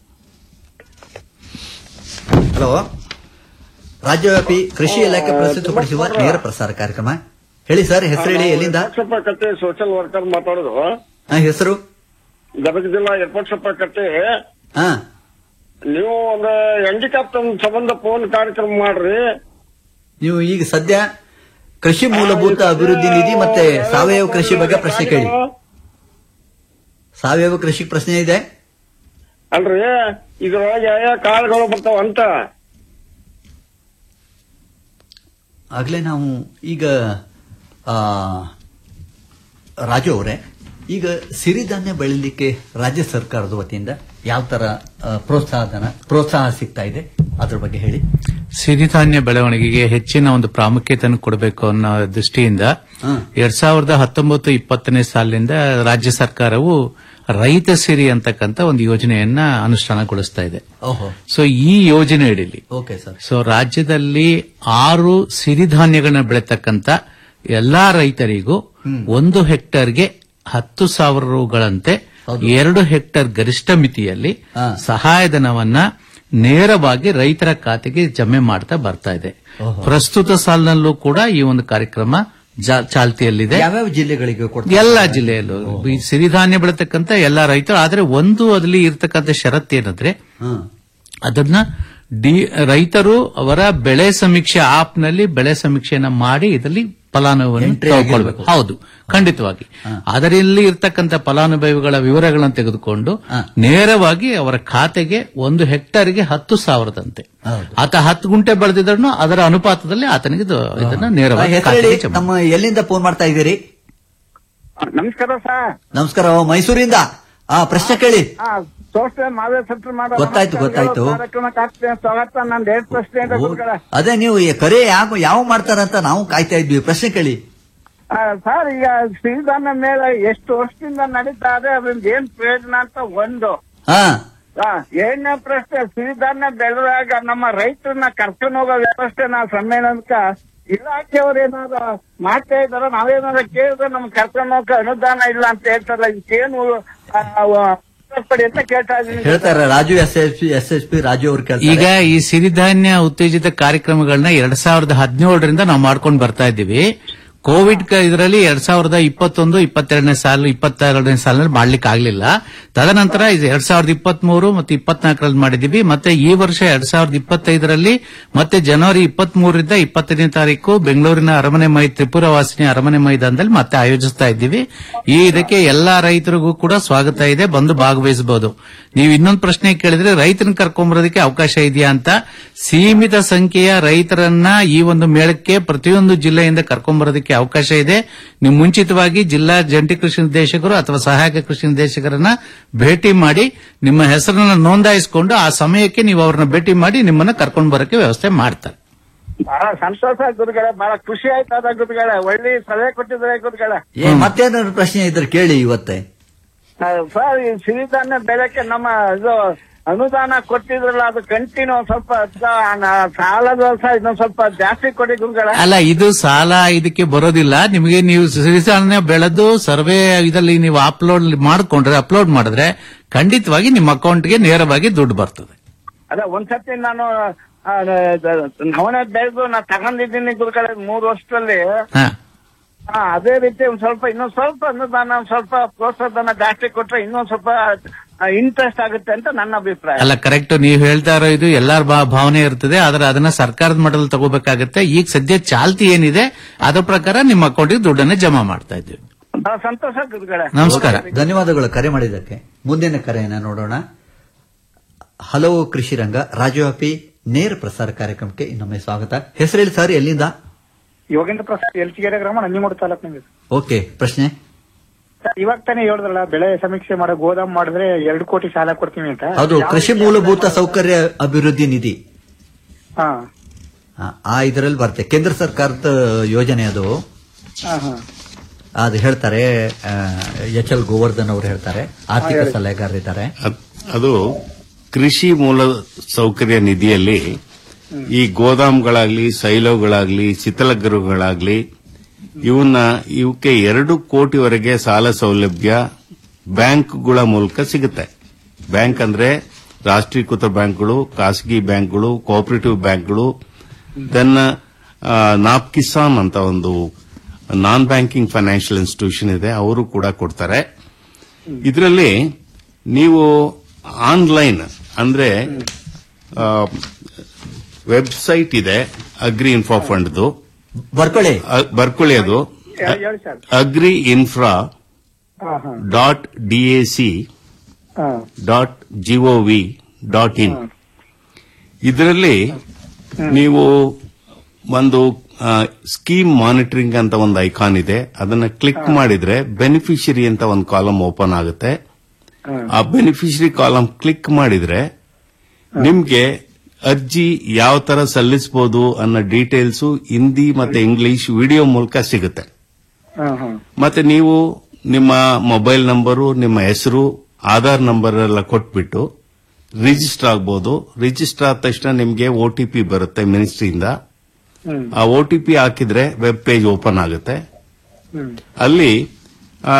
ಹಲೋ ರಾಜ್ಯವ್ಯಾಪಿ ಕೃಷಿ ಇಲಾಖೆ ಪ್ರಸ್ತುತಪಡಿಸುವ ನೇರ ಪ್ರಸಾರ ಕಾರ್ಯಕ್ರಮ ಹೇಳಿ ಸರ್ ಹೆಸರು ಹೇಳಿ ಎಲ್ಲಿಂದ ಯರ್ಪಟ್ಸಪ್ಪ ಕಟ್ಟೆ ಸೋಷಿಯಲ್ ವರ್ಕರ್ ಮಾತಾಡೋದು ಹಾ, ಹೆಸರು ಗದಗ ಜಿಲ್ಲಾ ಯರ್ಪಟ್ಸಪ್ಪ ಕಟ್ಟೆ ಹಾ ನೀವು ಒಂದು ಹ್ಯಾಂಡಿಕ್ಯಾಪ್ ಸಂಬಂಧ ಫೋನ್ ಕಾರ್ಯಕ್ರಮ ಮಾಡ್ರಿ ನೀವು ಈಗ ಸದ್ಯ ಕೃಷಿ ಮೂಲಭೂತ ಅಭಿವೃದ್ಧಿ ನಿಧಿ ಮತ್ತೆ ಸಾವಯವ ಕೃಷಿ ಬಗ್ಗೆ ಪ್ರಶ್ನೆ ಕೇಳಿ ಸಾವಯವ ಕೃಷಿ ಪ್ರಶ್ನೆ ಇದೆ ಅಲ್ರಿ ಇದ್ರೊಳಗೆ ಯಾವ ಕಾಳುಗಳು ಬರ್ತಾವ ಅಂತ ಆಗ್ಲೇ ನಾವು ಈಗ ಆ, ರಾಜು ಅವರೇ ಈಗ ಸಿರಿಧಾನ್ಯ ಬೆಳಿಲಿಕ್ಕೆ ರಾಜ್ಯ ಸರ್ಕಾರದ ವತಿಯಿಂದ ಯಾವ ತರ ಆ, ಪ್ರೋತ್ಸಾಹಧನ ಪ್ರೋತ್ಸಾಹ ಸಿಗ್ತಾ ಇದೆ ಅದ್ರ ಬಗ್ಗೆ ಹೇಳಿ ಸಿರಿಧಾನ್ಯ ಬೆಳವಣಿಗೆಗೆ ಹೆಚ್ಚಿನ ಒಂದು ಪ್ರಾಮುಖ್ಯತೆಯನ್ನು ಕೊಡಬೇಕು ಅನ್ನೋ ದೃಷ್ಟಿಯಿಂದ ಹಾ. ಎರಡ್ ಸಾವಿರದ ಹತ್ತೊಂಬತ್ತು ಇಪ್ಪತ್ತನೇ ಸಾಲಿನಿಂದ ರಾಜ್ಯ ಸರ್ಕಾರವು ರೈತ ಸಿರಿ ಅಂತಕ್ಕಂಥ ಒಂದು ಯೋಜನೆಯನ್ನ ಅನುಷ್ಠಾನಗೊಳಿಸ್ತಾ ಇದೆ ಓಹೋ ಸೊ ಈ ಯೋಜನೆ ಅಡಿಯಲ್ಲಿ ಓಕೆ ಸರ್ ಸೊ ರಾಜ್ಯದಲ್ಲಿ ಆರು ಸಿರಿಧಾನ್ಯಗಳನ್ನ ಬೆಳೆತಕ್ಕಂತ ಎಲ್ಲಾ ರೈತರಿಗೂ ಒಂದು ಹೆಕ್ಟರ್ಗೆ ಹತ್ತು ಸಾವಿರ ರುಗಳಂತೆ ಎರಡು ಹೆಕ್ಟರ್ ಗರಿಷ್ಠ ಮಿತಿಯಲ್ಲಿ ಹಾ. ಸಹಾಯಧನವನ್ನ ನೇರವಾಗಿ ರೈತರ ಖಾತೆಗೆ ಜಮೆ ಮಾಡ್ತಾ ಬರ್ತಾ ಇದೆ ಪ್ರಸ್ತುತ ಸಾಲಿನಲ್ಲೂ ಕೂಡ ಈ ಒಂದು ಕಾರ್ಯಕ್ರಮ ಜಾ- ಚಾಲ್ತಿಯಲ್ಲಿದೆ ಯಾವ್ಯಾವ ಜಿಲ್ಲೆಗಳಿಗೆ ಕೊಡ್ತಾರೆ ಎಲ್ಲಾ ಜಿಲ್ಲೆಯಲ್ಲೂ ಈ ಸಿರಿಧಾನ್ಯ ಬೆಳೆತಕ್ಕಂತ ಎಲ್ಲಾ ರೈತರು ಆದ್ರೆ ಒಂದು ಅದಲ್ಲಿ ಇರತಕ್ಕಂತ ಷರತ್ತೇನಂದ್ರೆ ಹಾ. ಅದನ್ನ ಡಿ ರೈತರು ಅವರ ಬೆಳೆ ಸಮೀಕ್ಷೆ ಆಪ್ ನಲ್ಲಿ ಬೆಳೆ ಸಮೀಕ್ಷೆಯನ್ನ ಮಾಡಿ ಇದರಲ್ಲಿ ಫಲಾನುಭವಿಯನ್ನು Entry ತಗೊಳ್ಬೇಕು ಆಗಿರ್ಬೇಕು. ಹೌದು ಖಂಡಿತವಾಗಿ ಅದರಲ್ಲಿ ಇರ್ತಕ್ಕಂಥ ಫಲಾನುಭವಿಗಳ ವಿವರಗಳನ್ನು ತೆಗೆದುಕೊಂಡು ಹಾ. ನೇರವಾಗಿ ಅವರ ಖಾತೆಗೆ ಒಂದು ಹೆಕ್ಟರ್ಗೆ ಹತ್ತು ಸಾವಿರದಂತೆ ಹೌದು. ಆತ ಹತ್ತು ಗುಂಟೆ ಬೆಳೆದಿದ್ರು ಅದರ ಅನುಪಾತದಲ್ಲಿ ಆತನಿಗೆ ಇದು- ಇದನ್ನ ಆ, ನೇರವಾಗಿ ಹೆಸರು ಹೇಳಿ ಖಾತೆಗೆ ಜಮಾ ತಮ್ಮ ಎಲ್ಲಿಂದ ಫೋನ್ ಮಾಡ್ತಾ ಇದ್ದೀರಿ ನಮಸ್ಕಾರ ಸರ್ ನಮಸ್ಕಾರ ಮೈಸೂರಿಂದ ಆ ಪ್ರಶ್ನೆ ಕೇಳಿ ಸೋಸ್ತೆ ಮಾವೇ ಸೆಂಟರ್ ಮಾಡೋ ಗೊತ್ತಾಯ್ತು, ಗೊತ್ತಾಯ್ತು. ಕಾರ್ಯಕ್ರಮಕ್ಕೆ ಆಗ್ತೇನೆ ಸ್ವಾಗತ ನಾನು ಡೇಟ್ ಪ್ರಶ್ನೆ ಅಂತ ಓ, ಗುರುಗಳೇ. ಅದೇ ನೀವು ಈ ಕರೆ ಯಾವ ಯಾವ ಮಾಡ್ತಾರಂತ ನಾವು ಕಾಯ್ತಾ ಇದ್ವಿ ಪ್ರಶ್ನೆ ಕೇಳಿ ಆ, ಸರ್ ಈಗ ಸಿರಿಧಾನ್ಯ ಮೇಳ ಎಷ್ಟು ವರ್ಷದಿಂದ ನಡೀತಾ ಇದೆ ಅದರಿಂದ ಏನ್ ಪ್ರಯೋಜನ ಅಂತ ಒಂದು ಹಾ ಆ, ಎರಡನೇ ಪ್ರಶ್ನೆ ಸಿರಿಧಾನ್ಯ ಬೆಳೆದಾಗ ನಮ್ಮ ರೈತರನ್ನ ಕರ್ಕೊಂಡು ಹೋಗೋ ವ್ಯವಸ್ಥೆ ನಾವು ಸಮ್ಮೇಳನಕ್ಕ ಇಲಾಖೆಯವ್ರು ಏನಾದ್ರು ಮಾಡ್ತಾ ಇದಾರ ನಾವೇನಾದ್ರು ಕೇಳಿದ್ರೆ ನಮ್ಗೆ ಕರ್ಕೊಂಡು ಹೋಗಕ್ಕೆ ಅನುದಾನ ಇಲ್ಲ ಅಂತ ಹೇಳ್ತಾರಲ್ಲ ಇದಕ್ಕೇನು ಆ, ಆ, ಪಡಿ ಅಂತ ಕೇಳ್ತಾ ಇದೀನಿ ಹೇಳ್ತಾರೆ Raju S S P S S P Raju ಅವ್ರು ಈಗ ಕೇಳ್ತಾರೆ ಈ ಸಿರಿಧಾನ್ಯ ಉತ್ತೇಜಿತ ಕಾರ್ಯಕ್ರಮಗಳನ್ನ ಎರಡ್ ಸಾವಿರದ ಹದಿನೇಳರಿಂದ ನಾವು ಮಾಡ್ಕೊಂಡು ಬರ್ತಾ ಇದ್ದೀವಿ ಕೋವಿಡ್ ಇದರಲ್ಲಿ ಎರಡ್ ಸಾವಿರದ ಇಪ್ಪತ್ತೊಂದು ಇಪ್ಪತ್ತೆರಡನೇ ಸಾಲು ಇಪ್ಪತ್ತೆರಡನೇ ಸಾಲಿನಲ್ಲಿ ಮಾಡ್ಲಿಕ್ಕೆ ಆಗ್ಲಿಲ್ಲ ತದನಂತರ ಇದು ಎರಡ್ ಸಾವಿರದ ಇಪ್ಪತ್ಮೂರು ಮತ್ತು ಇಪ್ಪತ್ನಾಲ್ಕರಲ್ಲಿ ಮಾಡಿದೀವಿ ಮತ್ತೆ ಈ ವರ್ಷ ಎರಡ್ ಸಾವಿರದ ಇಪ್ಪತ್ತೈದರಲ್ಲಿ ಮತ್ತೆ ಜನವರಿ ಇಪ್ಪತ್ಮೂರರಿಂದ ಇಪ್ಪತ್ತನೇ ತಾರೀಕು ಬೆಂಗಳೂರಿನ ಅರಮನೆ ಮೈ ತ್ರಿಪುರ ವಾಸಿನಿ ಅರಮನೆ ಮೈದಾನದಲ್ಲಿ ಮತ್ತೆ ಆಯೋಜಿಸ್ತಾ ಇದ್ದೀವಿ ಈ ಇದಕ್ಕೆ ಎಲ್ಲಾ ರೈತರಿಗೂ ಕೂಡ ಸ್ವಾಗತ ಇದೆ ಬಂದು ಭಾಗವಹಿಸಬಹುದು ನೀವು ಇನ್ನೊಂದು ಪ್ರಶ್ನೆ ಕೇಳಿದ್ರೆ ರೈತರನ್ನ ಕರ್ಕೊಂಬರೋದಕ್ಕೆ ಅವಕಾಶ ಇದೆಯಾ ಅಂತ ಸೀಮಿತ ಸಂಖ್ಯೆಯ ರೈತರನ್ನ ಈ ಒಂದು ಮೇಳಕ್ಕೆ ಪ್ರತಿಯೊಂದು ಜಿಲ್ಲೆಯಿಂದ ಕರ್ಕೊಂಬರೋದಕ್ಕೆ ಮಾಡಲಿಕ್ಕೆ ಅವಕಾಶ ಇದೆ ನೀವು ಮುಂಚಿತವಾಗಿ ಜಿಲ್ಲಾ ಜಂಟಿ ಕೃಷಿ ನಿರ್ದೇಶಕರು ಅಥವಾ ಸಹಾಯಕ ಕೃಷಿ ನಿರ್ದೇಶಕರನ್ನ ಭೇಟಿ ಮಾಡಿ ನಿಮ್ಮ ಹೆಸರನ್ನ ನೋಂದಾಯಿಸಿಕೊಂಡು ಆ ಸಮಯಕ್ಕೆ ನೀವು ಅವ್ರನ್ನ ಭೇಟಿ ಮಾಡಿ ನಿಮ್ಮನ್ನ ಕರ್ಕೊಂಡು ಬರೋಕೆ ವ್ಯವಸ್ಥೆ ಮಾಡ್ತಾರೆ ಬಹಳ ಸಂತೋಷ ಗುರುಗಳೇ ಬಹಳ ಖುಷಿ ಆಯ್ತದ ಗುರುಗಳೇ ಒಳ್ಳೆ ಸಲಹೆ ಕೊಟ್ಟಿದ್ರೆ ಗುರುಗಳೇ ಏ ಮತ್ತೇನಾದ್ರು ಪ್ರಶ್ನೆ ಇದ್ರೆ ಕೇಳಿ ಇವತ್ತೇ ಆ, ಸರ್ ಈ ಸಿರಿಧಾನ್ಯ ಬೆಳೆಕ್ಕೆ ನಮ್ಮ ಇದು ಅನುದಾನ ಕೊಟ್ಟಿದ್ರಲ್ಲ ಅದು ಕಂಟಿನ್ಯೂ ಸ್ವಲ್ಪ ಅದ್ಕ- ನ- ಸಾಲದ ಸಹ ಇನ್ನೊಂದ್ ಸ್ವಲ್ಪ ಜಾಸ್ತಿ ಕೊಡಿ ಗುರುಗಳೇ ಅಲ್ಲ ಇದು ಸಾಲ ಇದಕ್ಕೆ ಬರೋದಿಲ್ಲ ನಿಮಗೆ ನೀವು ಸಿರಿಧಾನ್ಯ ಬೆಳೆದು ಸರ್ವೆ ಇದರಲ್ಲಿ ನೀವು ಅಪ್ಲೋಡ್ ಮಾಡ್ಕೊಂಡ್ರೆ ಅಪ್ಲೋಡ್ ಮಾಡಿದ್ರೆ ಖಂಡಿತವಾಗಿ ನಿಮ್ಮ ಅಕೌಂಟ್ಗೆ ನೇರವಾಗಿ ದುಡ್ಡು ಬರ್ತದೆ ಅದೇ ಒಂದ್ಸತಿ ನಾನು ಆ, ದ- ನವಣೆ ಬೆಳೆದು ನಾ ತಗೊಂಡಿದ್ದೀನಿ ಗುರುಗಳೇ ಮೂರು ವರ್ಷದಲ್ಲಿ ಹಾ ಹಾ ಅದೇ ರೀತಿ ಒಂದ್ ಸ್ವಲ್ಪ ಇನ್ನೊಂದ್ ಸ್ವಲ್ಪ ಅನುದಾನ ಒಂದ್ ಸ್ವಲ್ಪ ಪ್ರೋತ್ಸಾಹಧನ ಜಾಸ್ತಿ ಕೊಟ್ರೆ ಇನ್ನೊಂದ್ ಸ್ವಲ್ಪ ಇಂಟ್ರೆಸ್ಟ್ ಆಗುತ್ತೆ ಅಂತ ನನ್ನ ಅಭಿಪ್ರಾಯ ಅಲ್ಲ ಕರೆಕ್ಟ್ ನೀವು ಹೇಳ್ತಾ ಇರೋ ಇದು ಎಲ್ಲಾರ ಭಾ- ಭಾವನೆ ಇರ್ತದೆ ಆದ್ರೆ ಅದನ್ನ ಸರ್ಕಾರದ ಮಟ್ಟದಲ್ಲಿ ತಗೋಬೇಕಾಗತ್ತೆ ಈಗ ಸದ್ಯ ಚಾಲ್ತಿ ಏನಿದೆ ಅದರ ಪ್ರಕಾರ ನಿಮ್ಮ ಅಕೌಂಟ್ಗೆ ದುಡ್ಡನ್ನ ಜಮಾ ಮಾಡ್ತಾ ಇದ್ದೀವಿ ಬಹಳ ಸಂತೋಷ ಗುರುಗಳೇ ನಮಸ್ಕಾರ ಧನ್ಯವಾದಗಳು ಕರೆ ಮಾಡಿದ್ದಕ್ಕೆ ಮುಂದಿನ ಕರೆಯನ್ನ ನೋಡೋಣ ಹಲೋ ಕೃಷಿ ರಂಗ ರಾಜ್ಯವ್ಯಾಪಿ ನೇರ ಪ್ರಸಾರ ಕಾರ್ಯಕ್ರಮಕ್ಕೆ ಇನ್ನೊಮ್ಮೆ ಸ್ವಾಗತ ಹೆಸರು ಹೇಳಿ ಸರ್ ಎಲ್ಲಿಂದ ಯೋಗೇಂದ್ರ ಪ್ರಸಾದ್ ಎಲ್ಚಿಗೆರೆ ಗ್ರಾಮ ನಂಜನಗೂಡು ತಾಲೂಕಿನಲ್ಲಿ ಓಕೆ ಪ್ರಶ್ನೆ ಸರ್, ಇವಾಗ ತಾನೇ ಹೇಳಿದ್ರಲ್ಲ ಬೆಳೆ ಸಮೀಕ್ಷೆ ಮಾಡೋ ಗೋದಾಮ್ ಮಾಡಿದ್ರೆ ಎರಡು ಕೋಟಿ ಸಾಲ ಕೊಡ್ತೀವಿ ಅಂತ ಅದು ಯಾವ ಕೃಷಿ ರೀತಿ ಮೂಲಭೂತ ಸೌಕರ್ಯ ಅಭಿವೃದ್ಧಿ ನಿಧಿ ಹಾ ಆ, ಆ ಇದರಲ್ಲಿ ಬರುತ್ತೆ ಕೇಂದ್ರ ಸರ್ಕಾರದ ಯೋಜನೆ ಅದು ಹಾ ಹಾ ಅದು ಹೇಳ್ತಾರೆ ಎಚ್ ಎಲ್ ಗೋವರ್ಧನ್ ಅವರು ಹೇಳ್ತಾರೆ ಆರ್ಥಿಕ ಸಲಹೆಗಾರರಿದ್ದಾರೆ ಅದ್- ಅದು ಕೃಷಿ ಮೂಲ ಸೌಕರ್ಯ ನಿಧಿಯಲ್ಲಿ ಈ ಗೋದಾಮ್ಗಳಾಗ್ಲಿ ಸೈಲೋಗಳಾಗ್ಲಿ ಶೀತಲಗೃಹಗಳಾಗ್ಲಿ ಇವನ್ನ ಇವಕ್ಕೆ ಎರಡು ಕೋಟಿವರೆಗೆ ಸಾಲ ಸೌಲಭ್ಯ ಬ್ಯಾಂಕ್ಗಳ ಮೂಲಕ ಸಿಗುತ್ತೆ ಬ್ಯಾಂಕ್ ಅಂದ್ರೆ ರಾಷ್ಟ್ರೀಕೃತ ಬ್ಯಾಂಕ್ಗಳು ಖಾಸಗಿ ಬ್ಯಾಂಕ್ಗಳು ಕೋಆಪರೇಟಿವ್ ಬ್ಯಾಂಕ್ಗಳು ದೆನ್ ನಾಪ್ ಕಿಸಾನ್ ಅಂತ ಒಂದು ನಾನ್ ಬ್ಯಾಂಕಿಂಗ್ ಫೈನಾನ್ಷಿಯಲ್ ಇನ್ಸ್ಟಿಟ್ಯೂಷನ್ ಇದೆ ಅವರು ಕೂಡ ಕೊಡ್ತಾರೆ ಇದರಲ್ಲಿ ನೀವು ಆನ್ಲೈನ್ ಅಂದ್ರೆ ವೆಬ್ಸೈಟ್ ಇದೆ ಅಗ್ರಿ ಇನ್ಫಾ ಫಂಡ್ದು ಬರ್ಕೊಳ್ಳಿ ಅ- ಬರ್ಕೊಳ್ಳಿ ಅದು ಹೇಳಿ ಹೇಳಿ ಸರ್ ಅಗ್ರಿ ಇನ್ಫ್ರಾ ಹಾ ಹಾ ಡಾಟ್ ಡಿಎಸಿ ಹಾ ಡಾಟ್ ಜಿಒವಿ ಡಾಟ್ ಇನ್ ಇದರಲ್ಲಿ ನೀವು ಒಂದು ಸ್ಕೀಮ್ ಮಾನಿಟರಿಂಗ್ ಅಂತ ಒಂದು ಐಕಾನ್ ಇದೆ ಅದನ್ನ ಕ್ಲಿಕ್ ಮಾಡಿದ್ರೆ ಬೆನಿಫಿಷರಿ ಅಂತ ಒಂದು ಕಾಲಮ್ ಓಪನ್ ಆಗುತ್ತೆ ಆ ಬೆನಿಫಿಷರಿ ಕಾಲಮ್ ಕ್ಲಿಕ್ ಮಾಡಿದ್ರೆ ನಿಮ್ಗೆ ಅರ್ಜಿ ಯಾವ ತರ ಸಲ್ಲಿಸಬಹುದು ಅನ್ನೋ ಡೀಟೇಲ್ಸ್ ಹಿಂದಿ ಮತ್ತೆ ಇಂಗ್ಲಿಷ್ ವಿಡಿಯೋ ಮೂಲಕ ಸಿಗುತ್ತೆ ಹಾ ಹಾ ಮತ್ತೆ ನೀವು ನಿಮ್ಮ ಮೊಬೈಲ್ ನಂಬರು ನಿಮ್ಮ ಹೆಸರು ಆಧಾರ್ ನಂಬರ್ ಎಲ್ಲ ಕೊಟ್ಬಿಟ್ಟು ರಿಜಿಸ್ಟರ್ ಆಗ್ಬೋದು ರಿಜಿಸ್ಟರ್ ಆದ ತಕ್ಷಣ ನಿಮಗೆ ಒಟಿಪಿ ಬರುತ್ತೆ ಮಿನಿಸ್ಟ್ರಿಯಿಂದ ಹ್ಮ್ ಆ ಒಟಿಪಿ ಹಾಕಿದ್ರೆ ವೆಬ್ ಪೇಜ್ ಓಪನ್ ಆಗುತ್ತೆ ಹ್ಮ್ ಅಲ್ಲಿ ಆ,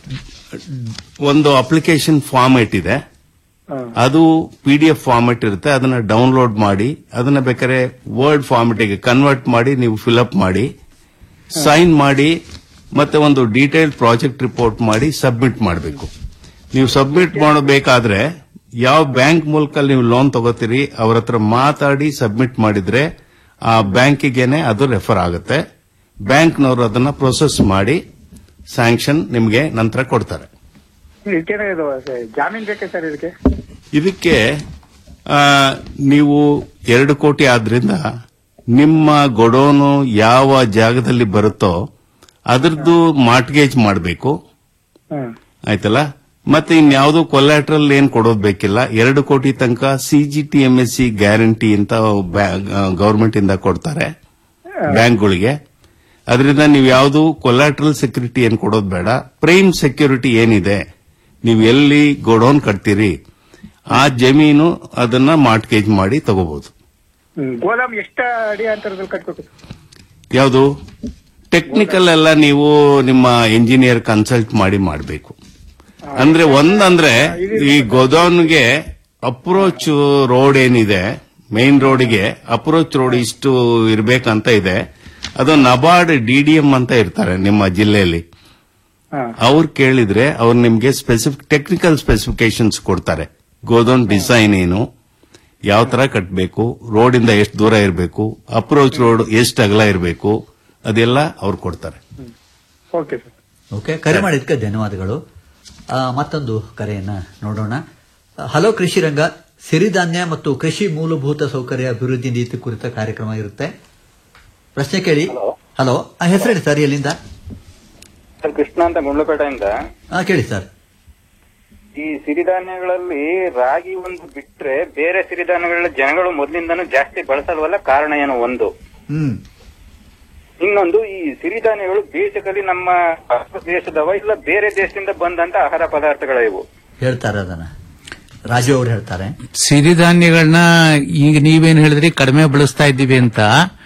ಒಂದು ಅಪ್ಲಿಕೇಶನ್ ಫಾರ್ಮೆಟ್ ಇದೆ ಹಾ ಅದು ಪಿ ಡಿ ಎಫ್ ಫಾರ್ಮೆಟ್ ಇರುತ್ತೆ ಅದನ್ನ ಡೌನ್ಲೋಡ್ ಮಾಡಿ ಅದನ್ನ ಬೇಕಾದ್ರೆ ವರ್ಡ್ ಫಾರ್ಮೆಟಿಗೆ ಕನ್ವರ್ಟ್ ಮಾಡಿ ನೀವು ಫಿಲ್ಅಪ್ ಮಾಡಿ ಸೈನ್ ಮಾಡಿ ಮತ್ತೆ ಒಂದು ಡೀಟೇಲ್ ಪ್ರಾಜೆಕ್ಟ್ ರಿಪೋರ್ಟ್ ಮಾಡಿ ಸಬ್ಮಿಟ್ ಮಾಡಬೇಕು ನೀವು ಸಬ್ಮಿಟ್ ಮಾಡಬೇಕಾದ್ರೆ ಯಾವ ಬ್ಯಾಂಕ್ ಮೂಲಕ ನೀವು ಲೋನ್ ತಗೋತೀರಿ ಅವ್ರ ಹತ್ರ ಮಾತಾಡಿ ಸಬ್ಮಿಟ್ ಮಾಡಿದ್ರೆ ಆ ಬ್ಯಾಂಕಿಗೆನೆ ಅದು ರೆಫರ್ ಆಗುತ್ತೆ ಬ್ಯಾಂಕ್ನವರು ಅದನ್ನ ಪ್ರೊಸೆಸ್ ಮಾಡಿ ಸ್ಯಾಂಕ್ಷನ್ ನಿಮಗೆ ನಂತರ ಕೊಡ್ತಾರೆ ಇದಕ್ಕೇನೆ ಇದು ಜಾಮೀನ್ ಬೇಕೆ ಸರ್ ಇದಕ್ಕೆ ಇದಕ್ಕೆ ಆ, ನೀವು ಎರಡು ಕೋಟಿ ಆದ್ರಿಂದ ನಿಮ್ಮ ಗೊಡೋನು ಯಾವ ಜಾಗದಲ್ಲಿ ಬರುತ್ತೋ ಅದರದ್ದು ಮಾರ್ಟ್ಗೇಜ್ ಮಾಡಬೇಕು ಹ್ಮ್ ಆಯ್ತಲ್ಲ ಮತ್ತೆ ಇನ್ಯಾವುದೋ ಕೊಲ್ಯಾಟ್ರಲ್ ಏನ್ ಕೊಡೋದು ಬೇಕಿಲ್ಲ ಎರಡು ಕೋಟಿ ತನಕ ಸಿಜಿಟಿ ಎಂಎಸ್ಸಿ ಗ್ಯಾರಂಟಿ ಅಂತ ಗವರ್ಮೆಂಟ್ ಇಂದ ಕೊಡ್ತಾರೆ ಬ್ಯಾಂಕ್ಗಳಿಗೆ ಅದರಿಂದ ನೀವು ಯಾವುದು ಕೊಲ್ಯಾಟ್ರಲ್ ಸೆಕ್ಯೂರಿಟಿ ಏನ್ ಕೊಡೋದು ಬೇಡ ಪ್ರೈಮ್ ಸೆಕ್ಯೂರಿಟಿ ಏನಿದೆ ನೀವು ಎಲ್ಲಿ ಗೋಡೌನ್ ಕಟ್ತೀರಿ ಆ ಜಮೀನು ಅದನ್ನ ಮಾರ್ಟ್ಗೇಜ್ ಮಾಡಿ ತಗೋಬಹುದು ಹ್ಮ್ ಗೋದಾಮ್ ಎಷ್ಟ ಅಡಿ ಅಂತರದಲ್ಲಿ ಕಟ್ಬೇಕು ಯಾವುದು ಟೆಕ್ನಿಕಲ್ ಎಲ್ಲ ನೀವು ನಿಮ್ಮ ಇಂಜಿನಿಯರ್ ಕನ್ಸಲ್ಟ್ ಮಾಡಿ ಮಾಡಬೇಕು ಅಂದ್ರೆ ಒಂದಂದ್ರೆ ಈ ಗೋಡೌನ್ಗೆ ಅಪ್ರೋಚ್ ರೋಡ್ ಏನಿದೆ ಮೇನ್ ರೋಡ್ಗೆ ಅಪ್ರೋಚ್ ರೋಡ್ ಇಷ್ಟು ಇರ್ಬೇಕಂತ ಇದೆ ಅದು ನಬಾರ್ಡ್ ಡಿಡಿಎಂ ಅಂತ ಇರ್ತಾರೆ ನಿಮ್ಮ ಜಿಲ್ಲೆಯಲ್ಲಿ ಹಾ ಅವ್ರು ಕೇಳಿದ್ರೆ ಅವ್ರು ನಿಮ್ಗೆ ಸ್ಪೆಸಿಫಿಕ್ ಟೆಕ್ನಿಕಲ್ ಸ್ಪೆಸಿಫಿಕೇಶನ್ಸ್ ಕೊಡ್ತಾರೆ ಗೋಡೌನ್ ಡಿಸೈನ್ ಏನು ಯಾವ ತರ ಕಟ್ಟಬೇಕು ರೋಡ್ ಇಂದ ಎಷ್ಟು ದೂರ ಇರಬೇಕು ಅಪ್ರೋಚ್ ರೋಡ್ ಎಷ್ಟು ಅಗಲ ಇರಬೇಕು ಅದೆಲ್ಲ ಅವ್ರು ಕೊಡ್ತಾರೆ ಓಕೆ ಸರ್ ಓಕೆ ಕರೆ ಮಾಡಿದ್ದಕ್ಕೆ ಧನ್ಯವಾದಗಳು ಆ, ಮತ್ತೊಂದು ಕರೆಯನ್ನ ನೋಡೋಣ ಹಲೋ ಕೃಷಿ ರಂಗ ಸಿರಿಧಾನ್ಯ ಮತ್ತು ಕೃಷಿ ಮೂಲಭೂತ ಸೌಕರ್ಯ ಅಭಿವೃದ್ಧಿ ನೀತಿ ಕುರಿತ ಕಾರ್ಯಕ್ರಮ ಇರುತ್ತೆ ಪ್ರಶ್ನೆ ಕೇಳಿ ಹಲೋ ಹೆಸರು ಹೇಳಿ ಸರ್ ಎಲ್ಲಿಂದ ಸರ್ ಕೃಷ್ಣ ಅಂತ ಗುಂಡ್ಲುಪೇಟೆಯಿಂದ ಆ, ಕೇಳಿ ಸರ್ ಈ ಸಿರಿಧಾನ್ಯಗಳಲ್ಲಿ ರಾಗಿ ಒಂದು ಬಿಟ್ರೆ ಬೇರೆ ಸಿರಿಧಾನ್ಯಗಳ ಜನಗಳು ಮೊದಲಿಂದನೂ ಜಾಸ್ತಿ ಬಳಸಲ್ವಲ್ಲ ಕಾರಣ ಏನು ಒಂದು ಹ್ಮ್ ಇನ್ನೊಂದು ಈ ಸಿರಿಧಾನ್ಯಗಳು ಬೇಸಿಕಲಿ ನಮ್ಮ ಭಾರತ ದೇಶದವ ಇಲ್ಲ ಬೇರೆ ದೇಶದಿಂದ ಬಂದಂತ ಆಹಾರ ಪದಾರ್ಥಗಳ ಇವು ಹೇಳ್ತಾರೆ ಅದನ್ನ ರಾಜು ಅವರು ಹೇಳ್ತಾರೆ ಸಿರಿಧಾನ್ಯಗಳನ್ನ ಈಗ ನೀವೇನ್ ಹೇಳಿದ್ರಿ ಕಡಿಮೆ ಬಳಸ್ತಾ ಇದ್ದೀವಿ ಅಂತ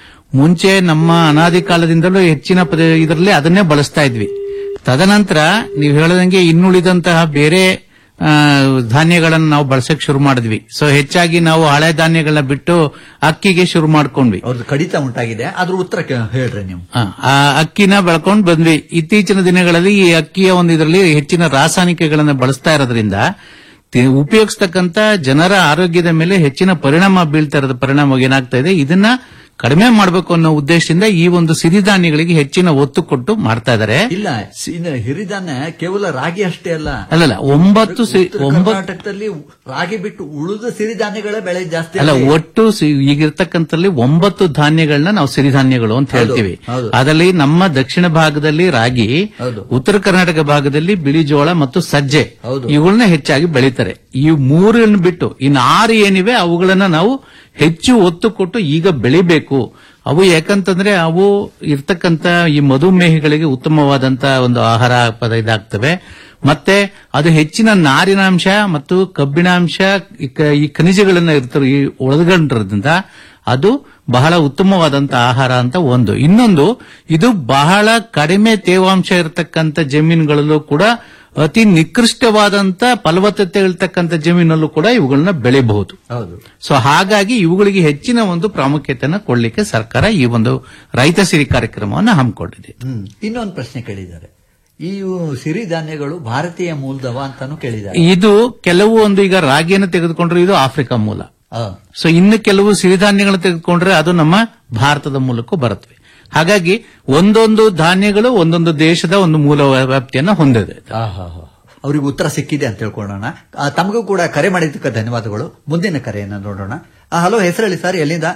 ಮುಂಚೆ ನಮ್ಮ ಅನಾದಿ ಕಾಲದಿಂದಲೂ ಹೆಚ್ಚಿನ ಪದ ಇದರಲ್ಲಿ ಅದನ್ನೇ ಬಳಸ್ತಾ ಇದ್ವಿ ತದನಂತರ ನೀವು ಹೇಳದಂಗೆ ಇನ್ನುಳಿದಂತಹ ಬೇರೆ ಆ, ಧಾನ್ಯಗಳನ್ನ ನಾವು ಬಳಸಕ್ ಶುರು ಮಾಡಿದ್ವಿ ಸೊ ಹೆಚ್ಚಾಗಿ ನಾವು ಹಳೆ ಧಾನ್ಯಗಳನ್ನ ಬಿಟ್ಟು ಅಕ್ಕಿಗೆ ಶುರು ಮಾಡ್ಕೊಂಡ್ವಿ ಅವ್ರದ್ದು ಕಡಿತ ಉಂಟಾಗಿದೆ ಅದ್ರ ಉತ್ತರ ಕೆ- ಹೇಳ್ರಿ ನೀವು ಆ, ಆ ಅಕ್ಕಿನ ಬೆಳ್ಕೊಂಡ್ ಬಂದ್ವಿ ಇತ್ತೀಚಿನ ದಿನಗಳಲ್ಲಿ ಈ ಅಕ್ಕಿಯ ಒಂದು ಇದರಲ್ಲಿ ಹೆಚ್ಚಿನ ರಾಸಾಯನಿಕಗಳನ್ನ ಬಳಸ್ತಾ ಇರೋದ್ರಿಂದ ತಿ- ಉಪಯೋಗಿಸ್ತಕ್ಕಂತ ಜನರ ಆರೋಗ್ಯದ ಮೇಲೆ ಹೆಚ್ಚಿನ ಪರಿಣಾಮ ಬೀಳ್ತಾ ಇರೋದ ಪರಿಣಾಮ ಏನಾಗ್ತಾ ಇದೆ ಇದನ್ನ ಕಡಿಮೆ ಮಾಡಬೇಕು ಅನ್ನೋ ಉದ್ದೇಶದಿಂದ ಈ ಒಂದು ಸಿರಿಧಾನ್ಯಗಳಿಗೆ ಹೆಚ್ಚಿನ ಒತ್ತು ಕೊಟ್ಟು ಮಾಡ್ತಾ ಇದ್ದಾರೆ ಇಲ್ಲ ಸಿ- ಇನ್ನು ಹಿರಿಧಾನ್ಯ ಕೇವಲ ರಾಗಿ ಅಷ್ಟೇ ಅಲ್ಲ ಅಲ್ಲಲ್ಲ ಒಂಬತ್ತು ಸಿ- ಉತ್ತರ ಒಂಬತ್ತು ಕರ್ನಾಟಕದಲ್ಲಿ ರಾಗಿ ಬಿಟ್ಟು ಉಳಿದ ಸಿರಿಧಾನ್ಯಗಳ ಬೆಳೆ ಜಾಸ್ತಿ ಅಲ್ಲ ಅಲ್ಲಿ. ಒಟ್ಟು ಸಿ- ಈಗಿರ್ತಕ್ಕಂಥಲ್ಲಿ ಒಂಬತ್ತು ಧಾನ್ಯಗಳನ್ನ ನಾವು ಸಿರಿಧಾನ್ಯಗಳು ಅಂತ ಹೌದು, ಹೇಳ್ತೀವಿ ಹೌದು. ಅದರಲ್ಲಿ ನಮ್ಮ ದಕ್ಷಿಣ ಭಾಗದಲ್ಲಿ ರಾಗಿ ಹೌದು. ಉತ್ತರ ಕರ್ನಾಟಕ ಭಾಗದಲ್ಲಿ ಬಿಳಿ ಜೋಳ ಮತ್ತು ಸಜ್ಜೆ ಹೌದು. ಇವುಗಳನ್ನ ಹೆಚ್ಚಾಗಿ ಬೆಳೀತಾರೆ ಈ ಮೂರನ್ನು ಬಿಟ್ಟು ಇನ್ನು ಆರು ಏನಿವೆ ಅವುಗಳನ್ನ ನಾವು ಹೆಚ್ಚು ಒತ್ತು ಕೊಟ್ಟು ಈಗ ಬೆಳಿಬೇಕು ಅವು ಯಾಕಂತಂದ್ರೆ ಅವು ಇರ್ತಕ್ಕಂತ ಈ ಮಧುಮೇಹಿಗಳಿಗೆ ಉತ್ತಮವಾದಂತ ಒಂದು ಆಹಾರ ಪದ ಇದಾಗ್ತವೆ ಮತ್ತೆ ಅದು ಹೆಚ್ಚಿನ ನಾರಿನಾಂಶ ಮತ್ತು ಕಬ್ಬಿಣಾಂಶ ಈ ಕ- ಈ ಖನಿಜಗಳನ್ನ ಇರ್ತಾರೆ ಈ ಒಳಗೊಂಡಿರೋದ್ರಿಂದ ಅದು ಬಹಳ ಉತ್ತಮವಾದಂತ ಆಹಾರ ಅಂತ ಒಂದು ಇನ್ನೊಂದು ಇದು ಬಹಳ ಕಡಿಮೆ ತೇವಾಂಶ ಇರತಕ್ಕಂತ ಜಮೀನುಗಳಲ್ಲೂ ಕೂಡ ಅತಿ ನಿಕೃಷ್ಟವಾದಂತ ಫಲವತ್ತತೆ ಇರತಕ್ಕಂತ ಜಮೀನಲ್ಲೂ ಕೂಡ ಇವುಗಳನ್ನ ಬೆಳೆಯಬಹುದು ಹೌದು ಸೊ ಹಾಗಾಗಿ ಇವುಗಳಿಗೆ ಹೆಚ್ಚಿನ ಒಂದು ಪ್ರಾಮುಖ್ಯತೆಯನ್ನು ಕೊಡಲಿಕ್ಕೆ ಸರ್ಕಾರ ಈ ಒಂದು ರೈತ ಸಿರಿ ಕಾರ್ಯಕ್ರಮವನ್ನು ಹಮ್ಮಿಕೊಂಡಿದೆ ಹ್ಮ್ ಇನ್ನೊಂದು ಪ್ರಶ್ನೆ ಕೇಳಿದ್ದಾರೆ ಈ ಸಿರಿಧಾನ್ಯಗಳು ಭಾರತೀಯ ಮೂಲದವ ಅಂತಾನು ಕೇಳಿದ್ದಾರೆ ಇದು ಕೆಲವು ಒಂದು ಈಗ ರಾಗಿಯನ್ನು ತೆಗೆದುಕೊಂಡ್ರೆ ಇದು ಆಫ್ರಿಕಾ ಮೂಲ ಆ, ಸೊ ಇನ್ನು ಕೆಲವು ಸಿರಿಧಾನ್ಯಗಳನ್ನು ತೆಗೆದುಕೊಂಡ್ರೆ ಅದು ನಮ್ಮ ಭಾರತದ ಮೂಲಕ್ಕೂ ಬರುತ್ತವೆ ಹಾಗಾಗಿ ಒಂದೊಂದು ಧಾನ್ಯಗಳು ಒಂದೊಂದು ದೇಶದ ಒಂದು ಮೂಲ ವ್ಯಾಪ್ತಿಯನ್ನು ಹೊಂದಿದೆ ಆಹಾಹಾ. ಅವ್ರಿಗೆ ಉತ್ತರ ಸಿಕ್ಕಿದೆ ಅಂತ ತಿಳ್ಕೊಳ್ಳೋಣ ಆ, ತಮಗೂ ಕೂಡ ಕರೆ ಮಾಡಿದ್ದಕ್ಕೆ ಧನ್ಯವಾದಗಳು ಮುಂದಿನ ಕರೆಯನ್ನ ನೋಡೋಣ ಆ, ಹಲೋ ಹೆಸರು ಹೇಳಿ ಸರ್ ಎಲ್ಲಿಂದ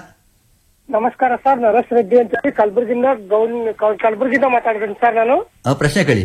ನಮಸ್ಕಾರ ಸರ್ ನರೇಶ್ ರೆಡ್ಡಿ ಅಂತ ಹೇಳಿ ಕಲಬುರಗಿಯಿಂದ ಗೌನ್ ಕಲಬುರಗಿಯಿಂದ ಮಾತಾಡ್ತೀನಿ ಸರ್ ನಾನು ಆ, ಪ್ರಶ್ನೆ ಕೇಳಿ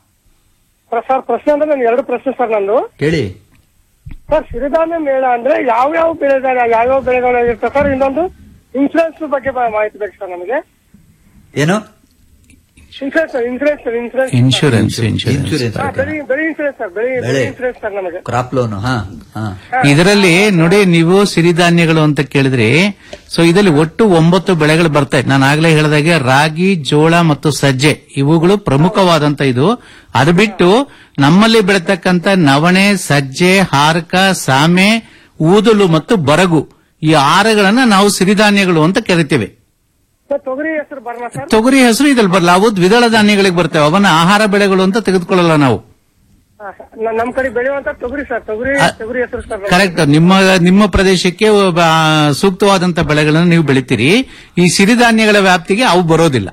ಸರ್ ಪ್ರಶ್ನೆ ಅಂದ್ರೆ ನಾನು ಎರಡು ಪ್ರಶ್ನೆ ಸರ್ ನಂದು ಕೇಳಿ ಸರ್ ಸಿರಿಧಾನ್ಯ ಮೇಳ ಅಂದ್ರೆ ಯಾವ ಯಾವ ಬೆಳೆಗಳ ಯಾವ್ಯಾವ ಬೆಳೆಗಳು ಇರ್ತವೆ ಸರ್ ಇನ್ನೊಂದು ಇನ್ಸೂರೆನ್ಸ್ ಬಗ್ಗೆ ಬ- ಮಾಹಿತಿ ಬೇಕು ಸರ್ ನಮಗೆ ಏನು insurance insurance insurance insurance insurance insurance ಹಾ, ಬೆಳೆ ಬೆಳೆ ಇನ್ಸೂರೆನ್ಸ್ ಸರ್ ಬೆಳೆ ಬೆಳೆ ಬೆಳೆ. ಇನ್ಸೂರೆನ್ಸ್ ಸರ್ ನಮಗೆ ಕ್ರಾಪ್ ಲೋನ್ ಹಾ ಹಾ ಇದರಲ್ಲಿ ನೋಡಿ ನೀವು ಸಿರಿಧಾನ್ಯಗಳು ಅಂತ ಕೇಳಿದ್ರಿ ಸೊ ಇದರಲ್ಲಿ ಒಟ್ಟು ಒಂಬತ್ತು ಬೆಳೆಗಳು ಬರ್ತಾ ಇದೆ ನಾನು ಆಗ್ಲೇ ಹೇಳಿದಾಗೆ ರಾಗಿ ಜೋಳ ಮತ್ತು ಸಜ್ಜೆ ಇವುಗಳು ಪ್ರಮುಖವಾದಂತ ಇದು ಅದು ಬಿಟ್ಟು ನಮ್ಮಲ್ಲಿ ಬೆಳತಕ್ಕಂತ ನವಣೆ ಸಜ್ಜೆ ಹಾರಕ ಸಾಮೆ ಊದಲು ಮತ್ತು ಬರಗು ಈ ಆರಗಳನ್ನ ನಾವು ಸಿರಿಧಾನ್ಯಗಳು ಅಂತ ಕರಿತೇವೆ ಸರ್ ತೊಗರಿ ಹೆಸರು ಬರಲ್ಲ ಸರ್ ತೊಗರಿ ಹೆಸರು ಇದ್ರಲ್ಲಿ ಬರಲ್ಲ ಅವು ದ್ವಿದಳ ಧಾನ್ಯಗಳಿಗೆ ಬರ್ತವೆ ಅವನ್ನ ಆಹಾರ ಬೆಳೆಗಳು ಅಂತ ತೆಗೆದುಕೊಳ್ಳಲ್ಲ ನಾವು ಹಾ, ಸರ್. ನ- ನಮ್ ಕಡೆ ಬೆಳೆಯುವಂತ ತೊಗರಿ ಸರ್ ತೊಗರಿ ಆ, ತೊಗರಿ ಹೆಸರು ಸರ್ ನಮ್ದು. ಕರೆಕ್ಟ್ ನಿಮ್ಮ ನಿಮ್ಮ ಪ್ರದೇಶಕ್ಕೆ ಒಬ್ಬ, ಆ, ಸೂಕ್ತವಾದಂತ ಬೆಳೆಗಳನ್ನು ನೀವು ಬೆಳಿತೀರಿ ಈ ಸಿರಿಧಾನ್ಯಗಳ ವ್ಯಾಪ್ತಿಗೆ ಅವು ಬರೋದಿಲ್ಲ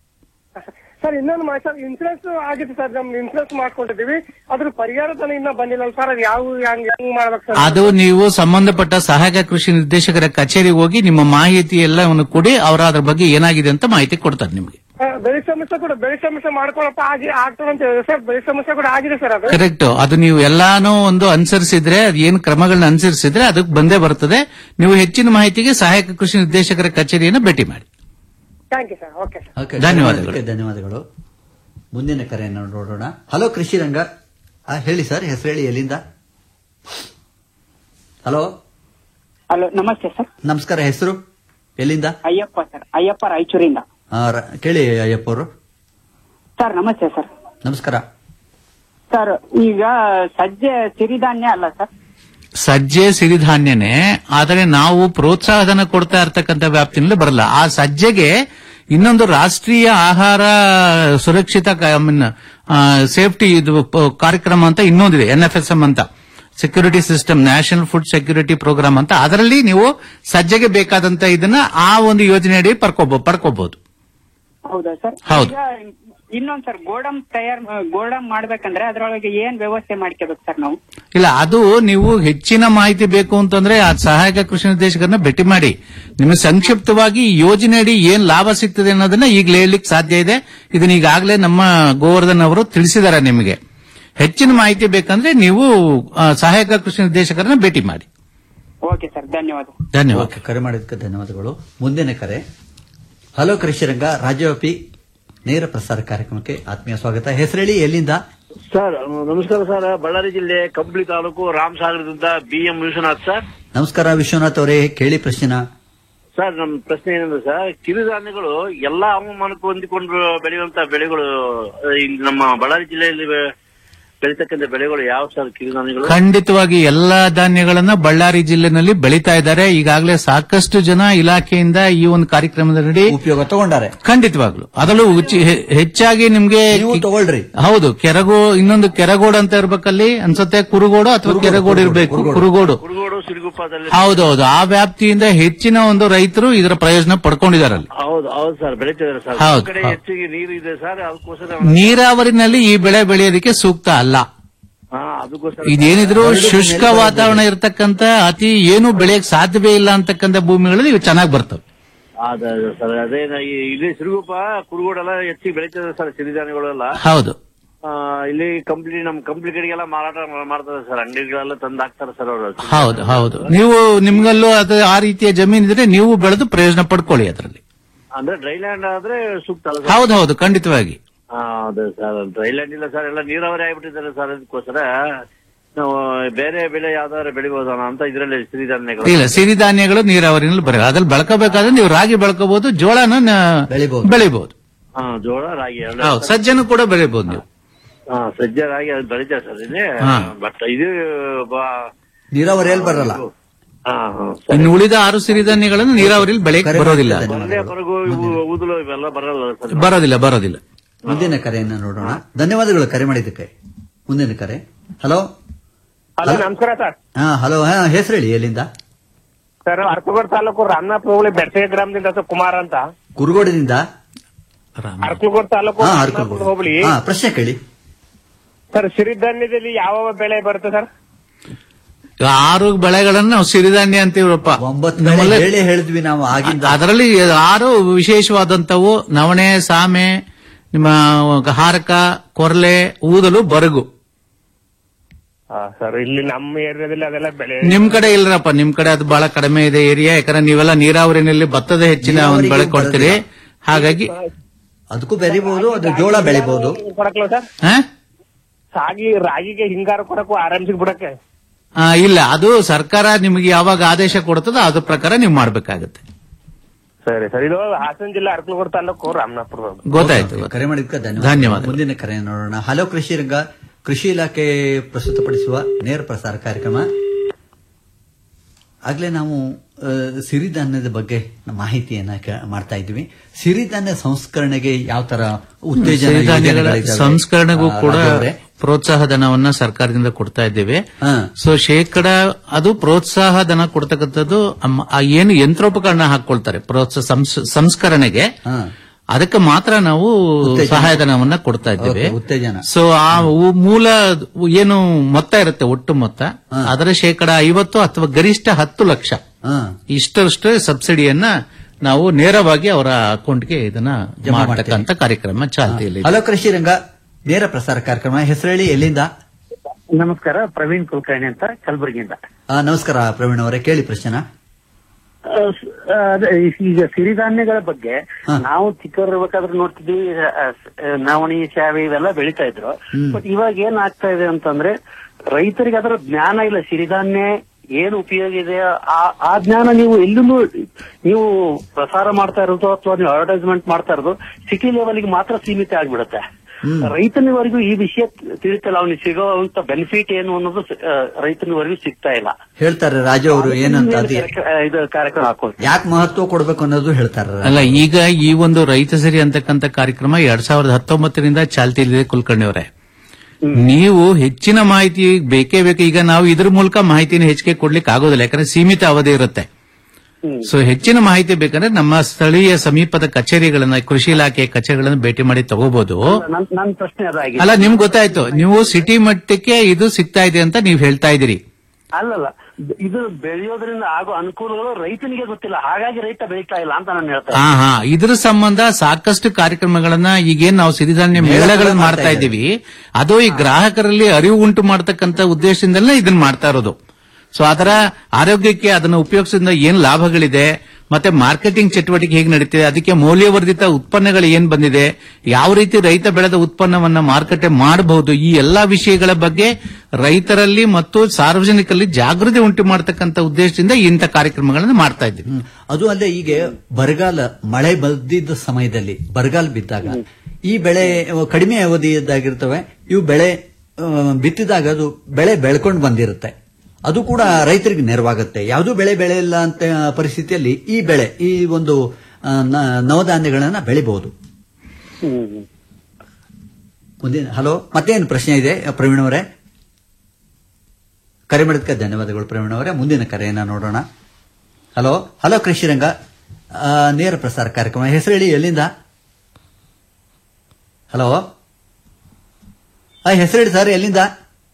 ಸರ್ ಇನ್ನೊಂದು ಮಾಹಿತಿ ಸರ್ ಇನ್ಸೂರೆನ್ಸ್ ಆಗಿದೆ ಸರ್ ನಮ್ದು ಇನ್ಸೂರೆನ್ಸ್ ಮಾಡ್ಕೊಂಡಿದ್ದೀವಿ ಅದ್ರ ಪರಿಹಾರ ಧನ ಇನ್ನ ಬಂದಿಲ್ಲ ಸರ್ ಅದು ಯಾವ ಹೆಂಗ್ ಹೆಂಗ್ ಮಾಡ್ಬೇಕು ಸರ್ ಅದು ನೀವು ಸಂಬಂಧಪಟ್ಟ ಸಹಾಯಕ ಕೃಷಿ ನಿರ್ದೇಶಕರ ಕಚೇರಿಗೆ ಹೋಗಿ ನಿಮ್ಮ ಮಾಹಿತಿ ಎಲ್ಲವನ್ನು ಕೊಡಿ ಅವರ ಅದ್ರ ಬಗ್ಗೆ ಏನಾಗಿದೆ ಅಂತ ಮಾಹಿತಿ ಕೊಡ್ತಾರೆ ನಿಮಗೆ ಆ, ಬೆಳೆ ಸಮಸ್ಯೆ ಕೂಡ ಬೆಳೆ ಸಮಸ್ಯೆ ಮಾಡ್ಕೊಳಪ್ಪ ಆಗಿ ಆಗ್ತದೆ ಅಂತ ಹೇಳಿದ್ರೆ ಸರ್ ಬೆಳೆ ಸಮಸ್ಯೆ ಕೂಡ ಆಗಿದೆ ಸರ್ ಅದು ಕರೆಕ್ಟ್ ಅದು ನೀವು ಎಲ್ಲಾನು ಒಂದು ಅನುಸರಿಸಿದ್ರೆ ಅದು ಏನು ಕ್ರಮಗಳನ್ನ ಅನುಸರಿಸಿದ್ರೆ ಅದಕ್ಕೆ ಬಂದೇ ಬರ್ತದೆ ನೀವು ಹೆಚ್ಚಿನ ಮಾಹಿತಿಗೆ ಸಹಾಯಕ ಕೃಷಿ ನಿರ್ದೇಶಕರ ಕಚೇರಿಯನ್ನು ಭೇಟಿ ಮಾಡಿ thank you sir okay sir okay, ಧನ್ಯವಾದಗಳು. ಓಕೆ, ಧನ್ಯವಾದಗಳು ಮುಂದಿನ ಕರೆಯನ್ನು ನೋಡೋಣ ಹಲೋ ಕೃಷಿ ರಂಗ ಆ, ಹೇಳಿ ಸರ್ ಹೆಸರು ಹೇಳಿ ಎಲ್ಲಿಂದ ಹಲೋ ಹಲೋ ನಮಸ್ತೆ ಸರ್ ನಮಸ್ಕಾರ ಹೆಸರು ಎಲ್ಲಿಂದ ಅಯ್ಯಪ್ಪ ಸರ್ ಅಯ್ಯಪ್ಪ ರಾಯಚೂರಿಂದ ಆ, ರ- ಕೇಳಿ ಅಯ್ಯಪ್ಪ ಅವರು ಸರ್ ನಮಸ್ತೆ ಸರ್ ನಮಸ್ಕಾರ ಸರ್ ಈಗ ಸಜ್ಜೆ ಸಿರಿಧಾನ್ಯ ಅಲ್ಲ ಸರ್ ಸಜ್ಜೆ ಸಿರಿಧಾನ್ಯನೇ ಆದರೆ ನಾವು ಪ್ರೋತ್ಸಾಹಧನ ಕೊಡ್ತಾ ಇರ್ತಕ್ಕಂಥ ವ್ಯಾಪ್ತಿನಲ್ಲಿ ಬರಲ್ಲ ಆ ಸಜ್ಜೆಗೆ ಇನ್ನೊಂದು ರಾಷ್ಟ್ರೀಯ ಆಹಾರ ಸುರಕ್ಷಿತ ಸೇಫ್ಟಿ ಇದು ಪ- ಕಾರ್ಯಕ್ರಮ ಅಂತ ಇನ್ನೊಂದಿದೆ ಎನ್ಎಫ್ಎಸ್ಎಂ ಅಂತ security system national food security programme ಅಂತ ಅದರಲ್ಲಿ ನೀವು ಸಜ್ಜೆಗೆ ಬೇಕಾದಂತ ಇದನ್ನ ಆ ಒಂದು ಯೋಜನೆಯಡಿ ಪಡ್ಕೋಬಹುದು ಪಡ್ಕೋಬಹುದು ಹೌದಾ ಸರ್ ಹೌದು. ಈಗ ಇನ್ನೊಂದ್ ಸರ್ ಗೋಡಮ್ ತಯಾರ್ ಗೋಡಮ್ ಮಾಡ್ಬೇಕಂದ್ರೆ ಅದ್ರೊಳಗೆ ಏನ್ ವ್ಯವಸ್ಥೆ ಮಾಡ್ಕೋಬೇಕು ಸರ್ ನಾವು ಇಲ್ಲ ಅದು ನೀವು ಹೆಚ್ಚಿನ ಮಾಹಿತಿ ಬೇಕು ಅಂತಂದ್ರೆ ಆ ಸಹಾಯಕ ಕೃಷಿ ನಿರ್ದೇಶಕರನ್ನ ಭೇಟಿ ಮಾಡಿ ನಿಮಗೆ ಸಂಕ್ಷಿಪ್ತವಾಗಿ ಈ ಯೋಜನೆಯಡಿ ಏನ್ ಲಾಭ ಸಿಗ್ತದೆ ಅನ್ನೋದನ್ನ ಈಗಲೇ ಹೇಳಲಿಕ್ಕೆ ಸಾಧ್ಯ ಇದೆ ಇದನ್ನ ಈಗಾಗಲೇ ನಮ್ಮ ಗೋವರ್ಧನ್ ಅವರು ತಿಳಿಸಿದ್ದಾರೆ ನಿಮಗೆ ಹೆಚ್ಚಿನ ಮಾಹಿತಿ ಬೇಕಂದ್ರೆ ನೀವು ಆ, ಸಹಾಯಕ ಕೃಷಿ ನಿರ್ದೇಶಕರನ್ನ ಭೇಟಿ ಮಾಡಿ ಓಕೆ ಸರ್ ಧನ್ಯವಾದ ಧನ್ಯವಾದ ಓಕೆ, ಕರೆ ಮಾಡಿದ್ದಕ್ಕೆ ಧನ್ಯವಾದಗಳು ಮುಂದಿನ ಕರೆ ಹಲೋ ಕೃಷಿರಂಗ ರಾಜ್ಯವ್ಯಾಪಿ ನೇರ ಪ್ರಸಾರ ಕಾರ್ಯಕ್ರಮಕ್ಕೆ ಆತ್ಮೀಯ ಸ್ವಾಗತ ಹೆಸರೇಳಿ ಎಲ್ಲಿಂದ ಸರ್ ನಮಸ್ಕಾರ ಸರ್ ಬಳ್ಳಾರಿ ಜಿಲ್ಲೆ ಕಂಪ್ಲಿ ತಾಲೂಕು ರಾಮಸಾಗರದಿಂದ ಬಿ ಎಂ ವಿಶ್ವನಾಥ್ ಸರ್ ನಮಸ್ಕಾರ ವಿಶ್ವನಾಥ್ ಅವರೇ ಕೇಳಿ ಪ್ರಶ್ನೆನ ಸರ್ ನಮ್ಮ ಪ್ರಶ್ನೆ ಏನಂದ್ರೆ ಸರ್ ಕಿರುಧಾನ್ಯಗಳು ಎಲ್ಲಾ ಹವಾಮಾನಕ್ಕೂ ಹೊಂದಿಕೊಂಡು ಬೆಳೆಯುವಂತ ಬೆಳೆಗಳು ಅಹ್, ಇಲ್ಲಿ ನಮ್ಮ ಬಳ್ಳಾರಿ ಜಿಲ್ಲೆಯಲ್ಲಿ ಬೆ- ಬೆಳೀತಕ್ಕಂಥ ಬೆಳೆಗಳು ಯಾವ ಸರ್ ಕಿರುಧಾನ್ಯಗಳು ಖಂಡಿತವಾಗಿ ಎಲ್ಲಾ ಧಾನ್ಯಗಳನ್ನ ಬಳ್ಳಾರಿ ಜಿಲ್ಲೆನಲ್ಲಿ ಬೆಳೀತಾ ಇದ್ದಾರೆ ಈಗಾಗಲೇ ಸಾಕಷ್ಟು ಜನ ಇಲಾಖೆಯಿಂದ ಈ ಒಂದು ಕಾರ್ಯಕ್ರಮದಲ್ಲಿ ಉಪಯೋಗ ತಗೊಂಡಾರೆ ಖಂಡಿತವಾಗ್ಲು ಅದರಲ್ಲೂ ಉಚಿ- ಹೆ- ಹೆಚ್ಚಾಗಿ ನಿಮ್ಗೆ ತಗೊಳ್ರಿ ಹೌದು ಕೆರಗೋ ಇನ್ನೊಂದು ಕೆರಗೋಡು ಅಂತ ಇರ್ಬೇಕಲ್ಲಿ ಅನ್ಸತ್ತೆ ಕುರುಗೋಡು ಅಥವಾ ಕೆರಗೋಡು ಇರಬೇಕು ಕುರುಗೋಡು ಕುರುಗೋಡು ಸಿರುಗುಪ್ಪದಲ್ಲಿ ಹೌದೌದು ಆ ವ್ಯಾಪ್ತಿಯಿಂದ ಹೆಚ್ಚಿನ ಒಂದು ರೈತರು ಇದರ ಪ್ರಯೋಜನ ಪಡ್ಕೊಂಡಿದ್ದಾರೆ ಅಲ್ಲಿ ಹೌದು ಹೌದು ಸರ್ ಬೆಳೀತಿದ್ದಾರೆ ಸರ್ ಹೌದು, ಈ ಕಡೆ ಹೌದು. ಹೆಚ್ಚಿಗೆ ನೀರು ಇದೆ ಸರ್ ಅದಕ್ಕೋಸ್ಕರ ನೀರಾವರಿನಲ್ಲಿ ಈ ಬೆಳೆ ಬೆಳೆಯೋದಕ್ಕೆ ಸೂಕ್ತ ಅಲ್ಲ ಹಾ ಅದಕ್ಕೋಸ್ಕರ ಇದೇನಿದ್ರು ಶುಷ್ಕ ವಾತಾವರಣ ಇರತಕ್ಕಂತ ಅತಿ ಏನು ಬೆಳೆಯಕ್ ಸಾಧ್ಯವೇ ಇಲ್ಲ ಅಂತಕ್ಕಂಥ ಭೂಮಿಗಳಲ್ಲಿ ಇವು ಚೆನ್ನಾಗಿ ಬರ್ತವೆ ಅದೇ ಅದೇ ಸರ್ ಅದೇ ನಾ ಈ- ಇಲ್ಲಿ ಸಿರುಗುಪ್ಪ ಕುರುಗೋಡೆಲ್ಲ ಹೆಚ್ಚಿಗೆ ಬೆಳೀತದೆ ಸರ್ ಸಿರಿಧಾನ್ಯಗಳೆಲ್ಲ ಹೌದು ಆ, ಇಲ್ಲಿ ಕಂಪ್ನಿ ನಮ್ ಕಂಪ್ನಿ ಕಡೆಗೆಲ್ಲ ಮಾರಾಟ ಮಾಡ್ತಾರೆ ಸರ್ ಅಂಗಡಿಗಳೆಲ್ಲ ತಂದು ಹಾಕ್ತಾರೆ ಸರ್ ಅವರು ಹೌದು ಹೌದು ನೀವು ನಿಮ್ಗಲ್ಲೂ ಅದು ಆ ರೀತಿಯ ಜಮೀನು ಇದ್ರೆ ನೀವು ಬೆಳೆದು ಪ್ರಯೋಜನ ಪಡ್ಕೊಳ್ಳಿ ಅದರಲ್ಲಿ ಅಂದ್ರೆ ಡ್ರೈ ಲ್ಯಾಂಡ್ ಆದ್ರೆ ಸೂಕ್ತ ಅಲ್ಲ ಸರ್ ಹೌದು ಹೌದು ಖಂಡಿತವಾಗಿ ಹಾ, ಅದೇ ಸರ್ ಡ್ರೈ ಲ್ಯಾಂಡ್ ಇಲ್ಲ ಸರ್ ಎಲ್ಲ ನೀರಾವರಿ ಆಗ್ಬಿಟ್ಟಿದ್ದಾರೆ ಸರ್ ಅದಕ್ಕೋಸ್ಕರ ನಾವು ಬೇರೆ ಬೆಳೆ ಯಾವ್ದಾದ್ರು ಬೆಳಿಬೋದನ ಅಂತ ಇದ್ರಲ್ಲಿ ಸಿರಿಧಾನ್ಯಗಳು ಇಲ್ಲ ಸಿರಿಧಾನ್ಯಗಳು ನೀರಾವರಿನಲ್ಲಿ ಬರ ಅದ್ರಲ್ಲಿ ಬೆಳ್ಕೋಬೇಕಾದ್ರೆ ನೀವು ರಾಗಿ ಬೆಳ್ಕೋಬಹುದು ಜೋಳನ ನ- ಬೆಳಿಬಹುದು ಹಾ ಜೋಳ ರಾಗಿ ಎರಡು ಹೌದು ಸಜ್ಜನು ಕೂಡ ಬೆಳಿಬಹುದು ನೀವು ಹಾ ಸಜ್ಜೆ ರಾಗಿ ಅದು ಬೆಳಿತಾರೆ ಸರ್ ಇಲ್ಲಿ ಹಾ. ಬಟ್ ಇದು ಬಾ- ನೀರಾವರಿಯಲ್ಲಿ ಬರಲ್ಲ ಹಾ, ಹಾ. ಇನ್ನು ಉಳಿದ ಆರು ಸಿರಿಧಾನ್ಯಗಳನ್ನು ನೀರಾವರಿಯಲ್ಲಿ ಬೆಳೆಯಕ್ಕೆ ಬರೋದಿಲ್ಲ ಬರಲೆ ಬರಗು ಇವು ಊದಲು ಇವೆಲ್ಲ ಬರಲ್ಲ ಸರ್ ಬರೋದಿಲ್ಲ ಬರೋದಿಲ್ಲ ಮುಂದಿನ ಕರೆಯನ್ನ ನೋಡೋಣ ಧನ್ಯವಾದಗಳು ಕರೆ ಮಾಡಿದ್ದಕ್ಕೆ ಮುಂದಿನ ಕರೆ ಹಲೋ ಹಲೋ ನಮಸ್ಕಾರ ಸರ್ ಹಾ ಹಲೋ ಹಾ ಹೆಸರು ಹೇಳಿ ಎಲ್ಲಿಂದ ಸರ್ ಅರ್ಕಗೋಡ್ ತಾಲೂಕು ರಾಮನಾಥ್ ಹೋಬಳಿ ಬೆಡ್ಸೆ ಗ್ರಾಮದಿಂದ ಸರ್ ಕುಮಾರ್ ಅಂತ ಕುರುಗೋಡದಿಂದ ಅರ್ಕಲಗೋಡ್ ತಾಲೂಕು ಹಾ ರಾಮನಾಥ್ ಅರ್ಕೊಂಡು ಹೋಬಳಿ ಹಾ ಪ್ರಶ್ನೆ ಕೇಳಿ ಸರ್ ಸಿರಿಧಾನ್ಯದಲ್ಲಿ ಯಾವ ಬೆಳೆ ಬರುತ್ತೆ ಸರ್ ಆರು ಬೆಳೆಗಳನ್ನ ನಾವು ಸಿರಿಧಾನ್ಯ ಅಂತೀವಪ್ಪ ನಮ್ಮಲ್ಲಿ- ಹೇಳಿ ಹೇಳಿದ್ವಿ ನಾವು ಆಗಿಂದ ಅದರಲ್ಲಿ ಆರು ವಿಶೇಷವಾದಂತವು ನವಣೆ ಸಾಮೆ ನಿಮ್ಮ ಹಾರಕ ಕೊರ್ಲೆ ಊದಲು ಬರಗು ಹಾ ಸರ್ ಇಲ್ಲಿ ನಮ್ಮ ಏರಿಯಾದಲ್ಲಿ ಅದೆಲ್ಲ ಬೆಳೆ ನಿಮ್ ಕಡೆ ಇಲ್ರಪ್ಪ ನಿಮ್ ಕಡೆ ಅದು ಬಹಳ ಕಡಿಮೆ ಇದೆ ಏರಿಯಾ ಯಾಕಂದ್ರೆ ನೀವೆಲ್ಲ ನೀರಾವರಿನಲ್ಲಿ ಭತ್ತದ ಹೆಚ್ಚಿನ ಒಂದು ಬೆಳೆ ಕೊಡ್ತೀರಿ ಹಾಗಾಗಿ ಅದಕ್ಕೂ ಬೆಳಿಬಹುದು ಅದು ಜೋಳ ಬೆಳಿಬಹುದು ಕೊಡಕ್ಲ ಸರ್ ಹಾ? ಸಾಗಿ ರಾಗಿಗೆ ಹಿಂಗಾರು ಕೊಡಕ್ಕೂ ಆರಾಮ್ಸಿ ಬಿಡಕ್ಕೆ ಆ, ಇಲ್ಲ ಅದು ಸರ್ಕಾರ ನಿಮಗೆ ಯಾವಾಗ ಆದೇಶ ಕೊಡ್ತದೋ ಅದ್ರ ಪ್ರಕಾರ ನೀವು ಮಾಡ್ಬೇಕಾಗತ್ತೆ ಸರಿ ಸರ್ ಇದು ಹಾಸನ ಜಿಲ್ಲೆ ಅರ್ಕಲಗೋಡ್ ತಾಲೂಕು ರಾಮನಾಥ್ಪುರ ಗೊತ್ತಾಯ್ತು ಕರೆ ಮಾಡಿದ್ಕೆ ಧನ್ಯವಾದ ಧನ್ಯವಾದ. ಮುಂದಿನ ಕರೆ ನೋಡೋಣ ಹಲೋ ಕೃಷಿ ರಂಗ ಕೃಷಿ ಇಲಾಖೆ ಪ್ರಸ್ತುತಪಡಿಸುವ ನೇರ ಪ್ರಸಾರ ಕಾರ್ಯಕ್ರಮ ಆಗ್ಲೇ ನಾವು ಆ, ಸಿರಿಧಾನ್ಯದ ಬಗ್ಗೆ ಮಾಹಿತಿಯನ್ನ ಕ- ಮಾಡ್ತಾ ಇದ್ವಿ ಸಿರಿಧಾನ್ಯ ಸಂಸ್ಕರಣೆಗೆ ಯಾವ ತರ ಉತ್ತೇಜನ ಸಿರಿಧಾನ್ಯಗಳ ಯೋಜನೆಗಳಿದ್ದಾವೆ? ಸಂಸ್ಕರಣೆಗೂ ಆ, ಕೂಡ ರಾಜು ಅವರೇ? ಪ್ರೋತ್ಸಾಹ ಧನವನ್ನ ಸರ್ಕಾರದಿಂದ ಕೊಡ್ತಾ ಇದ್ದೇವೆ ಸೊ ಶೇಕಡ ಅದು ಪ್ರೋತ್ಸಾಹ ಧನ ಕೊಡ್ತಕ್ಕಂಥದ್ದು ಅಮ್ಮ- ಆ ಏನು ಯಂತ್ರೋಪಕರಣ ಹಾಕೊಳ್ತಾರೆ ಪ್ರೋತ್ಸಾಹ ಸಂಸ್- ಸಂಸ್ಕರಣೆಗೆ ಅದಕ್ಕೆ ಮಾತ್ರ ನಾವು ಉತ್ತೇಜನ. ಸಹಾಯಧನವನ್ನ ಕೊಡ್ತಾ ಇದ್ದೇವೆ ಓಕೆ, ಉತ್ತೇಜನ ಸೊ ಆ ಉ- ಮೂಲ ಏನು ಮೊತ್ತ ಇರುತ್ತೆ ಒಟ್ಟು ಮೊತ್ತ ಅದರ ಶೇಕಡ ಐವತ್ತು ಅಥವಾ ಗರಿಷ್ಠ ಹತ್ತು ಲಕ್ಷ ಇಷ್ಟರಷ್ಟು ಸಬ್ಸಿಡಿಯನ್ನ ನಾವು ನೇರವಾಗಿ ಅವರ ಅಕೌಂಟ್ಗೆ ಇದನ್ನ ಜಮಾ ಮಾಡತಕ್ಕಂತ ಕಾರ್ಯಕ್ರಮ ಚಾಲ್ತಿಯಲ್ಲಿ ಹಲೋ ಕೃಷಿ ರಂಗ ನೇರ ಪ್ರಸಾರ ಕಾರ್ಯಕ್ರಮ ಹೆಸರೇಳಿ ಎಲ್ಲಿಂದ ನಮಸ್ಕಾರ ಪ್ರವೀಣ್ ಕುಲಕರ್ಣಿ ಅಂತ ಕಲಬುರಗಿಯಿಂದ ಆ, ನಮಸ್ಕಾರ ಪ್ರವೀಣ್ ಅವರೇ ಕೇಳಿ ಪ್ರಶ್ನೆನ ಆ, ಸ- ಆ, ಅದೇ ಈಗ ಸಿರಿಧಾನ್ಯಗಳ ಬಗ್ಗೆ ನಾವು ಚಿಕ್ಕವರಿರ್ಬೇಕಾದ್ರೆ ನೋಡ್ತಿದ್ವಿ ಆ, ಸ- ಆ, ನವಣಿ ಶಾವಿ ಇವೆಲ್ಲ ಬೆಳಿತಾ ಇದ್ರು ಬಟ್ ಇವಾಗ ಏನ್ ಆಗ್ತಾ ಇದೆ ಅಂತಂದ್ರೆ ರೈತರಿಗೆ ಅದರ ಜ್ಞಾನ ಇಲ್ಲ ಸಿರಿಧಾನ್ಯ ಏನು ಉಪಯೋಗ ಇದೆ ಆ- ಆ ಜ್ಞಾನ ನೀವು ಎಲ್ಲೂ ನೀವು ಪ್ರಸಾರ ಮಾಡ್ತಾ ಇರೋದು ಅಥವಾ ನೀವು ಅಡ್ವರ್ಟೈಸ್ಮೆಂಟ್ ಮಾಡ್ತಾ ಇರೋದು ಸಿಟಿ ಲೆವೆಲ್ಗೆ ಮಾತ್ರ ಸೀಮಿತ ಆಗ್ಬಿಡುತ್ತೆ ರೈತನಿವರೆಗೂ ಈ ವಿಷಯ ತಿಳಿತಲ್ಲ ಅವನಿಗೆ ಸಿಗೋವಂತ ಬೆನಿಫಿಟ್ ಏನು ಅನ್ನೋದು ಆ, ರೈತನಿವರೆಗೂ ಸಿಗ್ತಾ ಇಲ್ಲ ಹೇಳ್ತಾರೆ ರಾಜು ಅವರು ಏನಂತ ಅದು ಆ, ಇದು ಕಾರ್ಯಕ್ರಮ ಹಾಕೋದು ಯಾಕೆ ಮಹತ್ವ ಕೊಡ್ಬೇಕು ಅನ್ನೋದು ಹೇಳ್ತಾರೆ ಅಲ್ಲ ಈಗ ಈ ಒಂದು ರೈತ ಸರಿ ಅಂತಕ್ಕಂಥ ಕಾರ್ಯಕ್ರಮ ಎರಡ್ ಸಾವಿರದ ಹತ್ತೊಂಬತ್ತರಿಂದ ಚಾಲ್ತಿಯಲ್ಲಿದೆ ಕುಲಕರ್ಣಿ ಅವರೇ ನೀವು ಹೆಚ್ಚಿನ ಮಾಹಿತಿ ಬೇಕೇ ಬೇಕು ಈಗ ನಾವು ಇದ್ರ ಮೂಲಕ ಮಾಹಿತಿನ ಹೆಚ್ಚಿಗೆ ಕೊಡ್ಲಿಕ್ಕೆ ಆಗೋದಿಲ್ಲ ಯಾಕಂದ್ರೆ ಸೀಮಿತ ಅವಧಿ ಇರುತ್ತೆ ಸೊ ಹೆಚ್ಚಿನ ಮಾಹಿತಿ ಬೇಕಂದ್ರೆ ನಮ್ಮ ಸ್ಥಳೀಯ ಸಮೀಪದ ಕಚೇರಿಗಳನ್ನ ಕೃಷಿ ಇಲಾಖೆ ಕಚೇರಿಗಳನ್ನ ಭೇಟಿ ಮಾಡಿ ತಗೋಬಹುದು ನನ್ ನನ್ ಪ್ರಶ್ನೆ ಅದಾಗಿದೆ ಅಲ್ಲ ನಿಮ್ಗೆ ಗೊತ್ತಾಯ್ತು ನೀವು ಸಿಟಿ ಮಟ್ಟಕ್ಕೆ ಇದು ಸಿಗ್ತಾ ಇದೆ ಅಂತ ನೀವು ಹೇಳ್ತಾ ಇದ್ದೀರಿ ಅಲ್ಲಲ್ಲ ಇದು ಬೆಳೆಯೋದ್ರಿಂದ ಆಗೋ ಅನುಕೂಲಗಳು ರೈತನಿಗೆ ಗೊತ್ತಿಲ್ಲ ಹಾಗಾಗಿ ರೈತ ಬೆಳೀತಾ ಇಲ್ಲ ಅಂತ ನಾನು ಹೇಳ್ತಾ ಹಾ ಹಾ ಇದ್ರ ಸಂಬಂಧ ಸಾಕಷ್ಟು ಕಾರ್ಯಕ್ರಮಗಳನ್ನ ಈಗೇನ್ ನಾವು ಸಿರಿಧಾನ್ಯ ಮೇಳಗಳನ್ನ ಮಾಡ್ತಾ ಇದ್ದೀವಿ ಅದು ಈ ಗ್ರಾಹಕರಲ್ಲಿ ಅರಿವು ಉಂಟು ಮಾಡತಕ್ಕಂತ ಉದ್ದೇಶದಿಂದಲೇ ಇದನ್ನ ಮಾಡ್ತಾ ಇರೋದು ಸೊ ಅದರ ಆರೋಗ್ಯಕ್ಕೆ ಅದನ್ನ ಉಪಯೋಗಿಸೋದ್ರಿಂದ ಏನ್ ಲಾಭಗಳಿದೆ ಮತ್ತೆ ಮಾರ್ಕೆಟಿಂಗ್ ಚಟುವಟಿಕೆ ಹೇಗೆ ನಡೀತಿದೆ ಅದಕ್ಕೆ ಮೌಲ್ಯವರ್ಧಿತ ಉತ್ಪನ್ನಗಳು ಏನ್ ಬಂದಿದೆ ಯಾವ ರೀತಿ ರೈತ ಬೆಳೆದ ಉತ್ಪನ್ನವನ್ನ ಮಾರುಕಟ್ಟೆ ಮಾಡಬಹುದು ಈ ಎಲ್ಲಾ ವಿಷಯಗಳ ಬಗ್ಗೆ ರೈತರಲ್ಲಿ ಮತ್ತು ಸಾರ್ವಜನಿಕರಲ್ಲಿ ಜಾಗೃತಿ ಉಂಟು ಮಾಡತಕ್ಕಂತ ಉದ್ದೇಶದಿಂದ ಇಂಥ ಕಾರ್ಯಕ್ರಮಗಳನ್ನು ಮಾಡ್ತಾ ಇದ್ದೀವಿ ಅದು ಅಲ್ಲದೆ ಈಗ ಬರಗಾಲ ಮಳೆ ಬಂದಿದ್ದ ಸಮಯದಲ್ಲಿ ಬರಗಾಲ ಬಿದ್ದಾಗ ಈ ಬೆಳೆ ಕಡಿಮೆ ಅವಧಿಯದ್ದಾಗಿರ್ತವೆ ಇವು ಬೆಳೆ ಆ, ಬಿತ್ತಿದಾಗ ಅದು ಬೆಳೆ ಬೆಳ್ಕೊಂಡು ಬಂದಿರುತ್ತೆ ಅದು ಕೂಡ ರೈತರಿಗೆ ನೆರವಾಗುತ್ತೆ ಯಾವುದೂ ಬೆಳೆ ಬೆಳೆಯಿಲ್ಲ ಅಂತ ಪರಿಸ್ಥಿತಿಯಲ್ಲಿ ಈ ಬೆಳೆ ಈ ಒಂದು ಆ, ನ- ನವಧಾನ್ಯಗಳನ್ನ ಬೆಳಿಬಹುದು ಮುಂದಿನ ಹಲೋ ಮತ್ತೇನು ಪ್ರಶ್ನೆ ಇದೆ ಪ್ರವೀಣ್ ಅವರೇ ಕರೆ ಮಾಡಿದ್ಕೆ ಧನ್ಯವಾದಗಳು ಪ್ರವೀಣ್ ಅವರೇ ಮುಂದಿನ ಕರೆಯನ್ನ ನೋಡೋಣ ಹಲೋ ಹಲೋ ಕೃಷಿರಂಗ ಆ, ನೇರ ಪ್ರಸಾರ ಕಾರ್ಯಕ್ರಮ ಹೆಸರು ಹೇಳಿ ಎಲ್ಲಿಂದ ಹಲೋ ಹೆಸರು ಹೇಳಿ ಸರ್ ಎಲ್ಲಿಂದ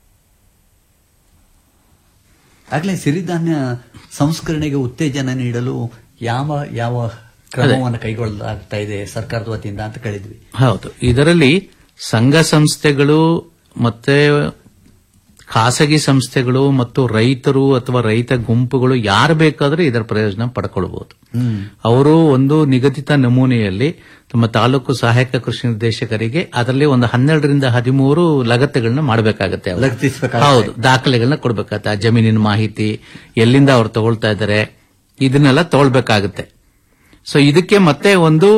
ಆಗ್ಲೇ ಸಿರಿಧಾನ್ಯ ಸಂಸ್ಕರಣೆಗೆ ಉತ್ತೇಜನ ನೀಡಲು ಯಾವ ಯಾವ ಕ್ರಮವನ್ನು ಕೈಗೊಳ್ಳಲಾಗ್ತಾ ಇದೆ ಸರ್ಕಾರದ ವತಿಯಿಂದ ಅಂತ ಕೇಳಿದ್ವಿ ಹೌದು ಇದರಲ್ಲಿ ಸಂಘ ಸಂಸ್ಥೆಗಳು ಮತ್ತೆ ಖಾಸಗಿ ಸಂಸ್ಥೆಗಳು ಮತ್ತು ರೈತರು ಅಥವಾ ರೈತ ಗುಂಪುಗಳು ಯಾರು ಬೇಕಾದ್ರೆ ಇದರ ಪ್ರಯೋಜನ ಪಡ್ಕೊಳ್ಬಹುದು ಅವರು ಒಂದು ನಿಗದಿತ ನಮೂನೆಯಲ್ಲಿ ತಮ್ಮ ತಾಲೂಕು ಸಹಾಯಕ ಕೃಷಿ ನಿರ್ದೇಶಕರಿಗೆ ಅದರಲ್ಲಿ ಒಂದು ಹನ್ನೆರಡರಿಂದ ಹದಿಮೂರು ಲಗತ್ತೆಗಳನ್ನ ಮಾಡಬೇಕಾಗತ್ತೆ ಅವರು. ಲಗತ್ತಿಸ್ಬೇಕಾಗತ್ತೆ. ಹೌದು ದಾಖಲೆಗಳನ್ನ ಕೊಡ್ಬೇಕಾಗತ್ತೆ ಆ ಜಮೀನಿನ ಮಾಹಿತಿ ಎಲ್ಲಿಂದ ಅವ್ರು ತಗೊಳ್ತಾ ಇದ್ದಾರೆ ಇದನ್ನೆಲ್ಲ ತಗೊಳ್ಬೇಕಾಗತ್ತೆ ಸೊ ಇದಕ್ಕೆ ಮತ್ತೆ ಒಂದು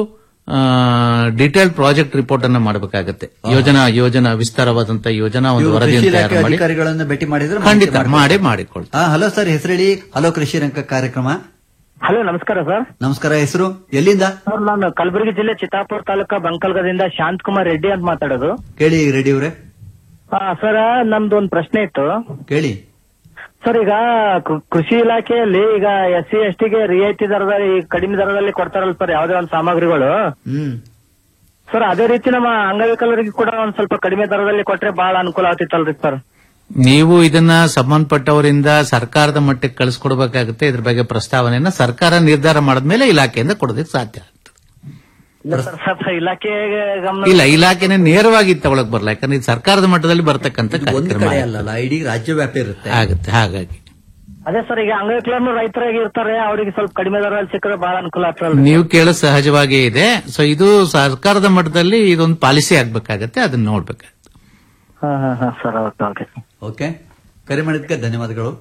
ಡಿಟೇಲ್ ಪ್ರಾಜೆಕ್ಟ್ ರಿಪೋರ್ಟ್ ಅನ್ನ ಮಾಡಬೇಕಾಗತ್ತೆ ಯೋಜನಾ ಯೋಜನಾ ವಿಸ್ತಾರವಾದಂತ ಯೋಜನಾ ಒಂದು ಇವರು ಕೃಷಿ ವರದಿಯನ್ನು ಇಲಾಖೆ ತಯಾರು ಮಾಡಿ ಅಧಿಕಾರಿಗಳನ್ನ ಭೇಟಿ ಮಾಡಿದ್ರೆ ಖಂಡಿತ ಮಾಹಿತಿ ಮಾಡಿ ಮಾಡ್ಕೊಡ್ತಾರೆ. ಮಾಡಿಕೊಳ್ತಾರೆ ಹಾ ಹಲೋ ಸರ್ ಹೆಸರು ಹೇಳಿ ಹಲೋ ಕೃಷಿ ರಂಗ ಕಾರ್ಯಕ್ರಮ ಹಲೋ ನಮಸ್ಕಾರ ಸರ್ ನಮಸ್ಕಾರ ಹೆಸರು ಎಲ್ಲಿಂದ ಸರ್ ನಾನು ಕಲಬುರಗಿ ಜಿಲ್ಲೆ ಚಿತ್ತಾಪುರ ತಾಲೂಕಾ ಬಂಕಲ್ಗದಿಂದ ಶಾಂತ್ ಕುಮಾರ್ ರೆಡ್ಡಿ ಅಂತ ಮಾತಾಡೋದು ಕೇಳಿ ರೆಡ್ಡಿ ಅವರೇ ಆ, ಸರ್ ನಮ್ದು ಒಂದು ಪ್ರಶ್ನೆ ಇತ್ತು ಕೇಳಿ ಸರ್ ಈಗ ಕೃ- ಕೃಷಿ ಇಲಾಖೆಯಲ್ಲಿ ಈಗ ಎಸ್ ಸಿ ಎಸ್ ಟಿಗೆ ರಿಯಾಯಿತಿ ದರದಲ್ಲಿ ಕಡಿಮೆ ದರದಲ್ಲಿ ಕೊಡ್ತಾರಲ್ಲ ಸರ್ ಯಾವುದೇ ಒಂದು ಸಾಮಗ್ರಿಗಳು ಹ್ಮ್ ಸರ್ ಅದೇ ರೀತಿ ನಮ್ಮ ಅಂಗವಿಕಲರಿಗೆ ಕೂಡ ಒಂದ್ ಸ್ವಲ್ಪ ಕಡಿಮೆ ದರದಲ್ಲಿ ಕೊಟ್ರೆ ಬಹಳ ಅನುಕೂಲ ಆಗ್ತಿತ್ತಲ್ರಿ ಸರ್ ನೀವು ಇದನ್ನ ಸಂಬಂಧಪಟ್ಟವರಿಂದ ಸರ್ಕಾರದ ಮಟ್ಟಕ್ಕೆ ಕಳಿಸ್ಕೊಡ್ಬೇಕಾಗುತ್ತೆ ಇದ್ರ ಬಗ್ಗೆ ಪ್ರಸ್ತಾವನೆಯನ್ನ ಸರ್ಕಾರ ನಿರ್ಧಾರ ಮಾಡಿದ್ಮೇಲೆ ಇಲಾಖೆಯಿಂದ ಕೊಡೋದಕ್ಕೆ ಸಾಧ್ಯ ಇಲ್ಲ ಸರ್ ಸ್ವಲ್ಪ ಇಲಾಖೆಗೆ ಗಮನ ಇಲ್ಲ ಇಲಾಖೆನೇ ನೇರವಾಗಿ ತಗೊಳಕ್ ಬರಲ್ಲ ಯಾಕಂದ್ರೆ ಇದು ಸರ್ಕಾರದ ಮಟ್ಟದಲ್ಲಿ ಬರ್ತಕ್ಕಂಥ ಒಂದು ಕಾರ್ಯಕ್ರಮ ಕಡೆ ಅಲ್ಲಲ್ಲ ಇಡೀ ರಾಜ್ಯವ್ಯಾಪಿ ಇರುತ್ತೆ ಆಗುತ್ತೆ ಹಾಗಾಗಿ ಅದೇ ಸರ್ ಈಗ ಅಂಗವಿಕಲರು ರೈತರಾಗಿ ಇರ್ತಾರೆ ಅವರಿಗೆ ಸ್ವಲ್ಪ ಕಡಿಮೆ ದರದಲ್ಲಿ ಸಿಕ್ಕರೆ ಬಹಳ ಅನುಕೂಲ ಆಗ್ತದಲ್ರಿ ನೀವು ಕೇಳೋ ಸಹಜವಾಗೇ ಇದೆ ಸೊ ಇದು ಸರ್ಕಾರದ ಮಟ್ಟದಲ್ಲಿ ಇದೊಂದು ಪಾಲಿಸಿ ಆಗ್ಬೇಕಾಗತ್ತೆ ಅದನ್ನ ನೋಡ್ಬೇಕಾಗತ್ತೆ ಹಾ ಹಾ ಹಾ ಸರ್ ಓಕೆ ಓಕೆ ಓಕೆ ಕರೆ ಮಾಡಿದ್ದಕ್ಕೆ ಧನ್ಯವಾದಗಳು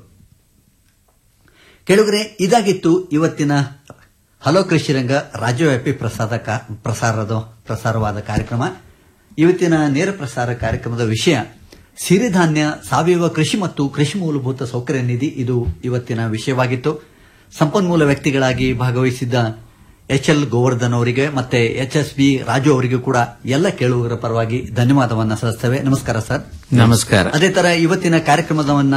ಕೇಳುಗರೆ ಇದಾಗಿತ್ತು ಇವತ್ತಿನ ಹಲೋ ಕೃಷಿ ರಂಗ ರಾಜ್ಯವ್ಯಾಪಿ ಪ್ರಸಾದ ಕಾ- ಪ್ರಸಾರದ ಪ್ರಸಾರವಾದ ಕಾರ್ಯಕ್ರಮ ಇವತ್ತಿನ ನೇರ ಪ್ರಸಾರ ಕಾರ್ಯಕ್ರಮದ ವಿಷಯ ಸಿರಿಧಾನ್ಯ ಸಾವಯವ ಕೃಷಿ ಮತ್ತು ಕೃಷಿ ಮೂಲಭೂತ ಸೌಕರ್ಯ ನಿಧಿ ಇದು ಇವತ್ತಿನ ವಿಷಯವಾಗಿತ್ತು ಸಂಪನ್ಮೂಲ ವ್ಯಕ್ತಿಗಳಾಗಿ ಭಾಗವಹಿಸಿದ್ದ ಎಚ್ ಎಲ್ ಗೋವರ್ಧನ್ ಅವರಿಗೆ ಮತ್ತೆ ಎಚ್ ಎಸ್ ಬಿ ರಾಜು ಅವರಿಗೂ ಕೂಡ ಎಲ್ಲ ಕೇಳುಗರ ಪರವಾಗಿ ಧನ್ಯವಾದವನ್ನ ಸಲ್ಲಿಸ್ತೇವೆ ನಮಸ್ಕಾರ ಸರ್ ನಮಸ್ಕಾರ ಅದೇ ತರ ಇವತ್ತಿನ ಕಾರ್ಯಕ್ರಮದವನ್ನ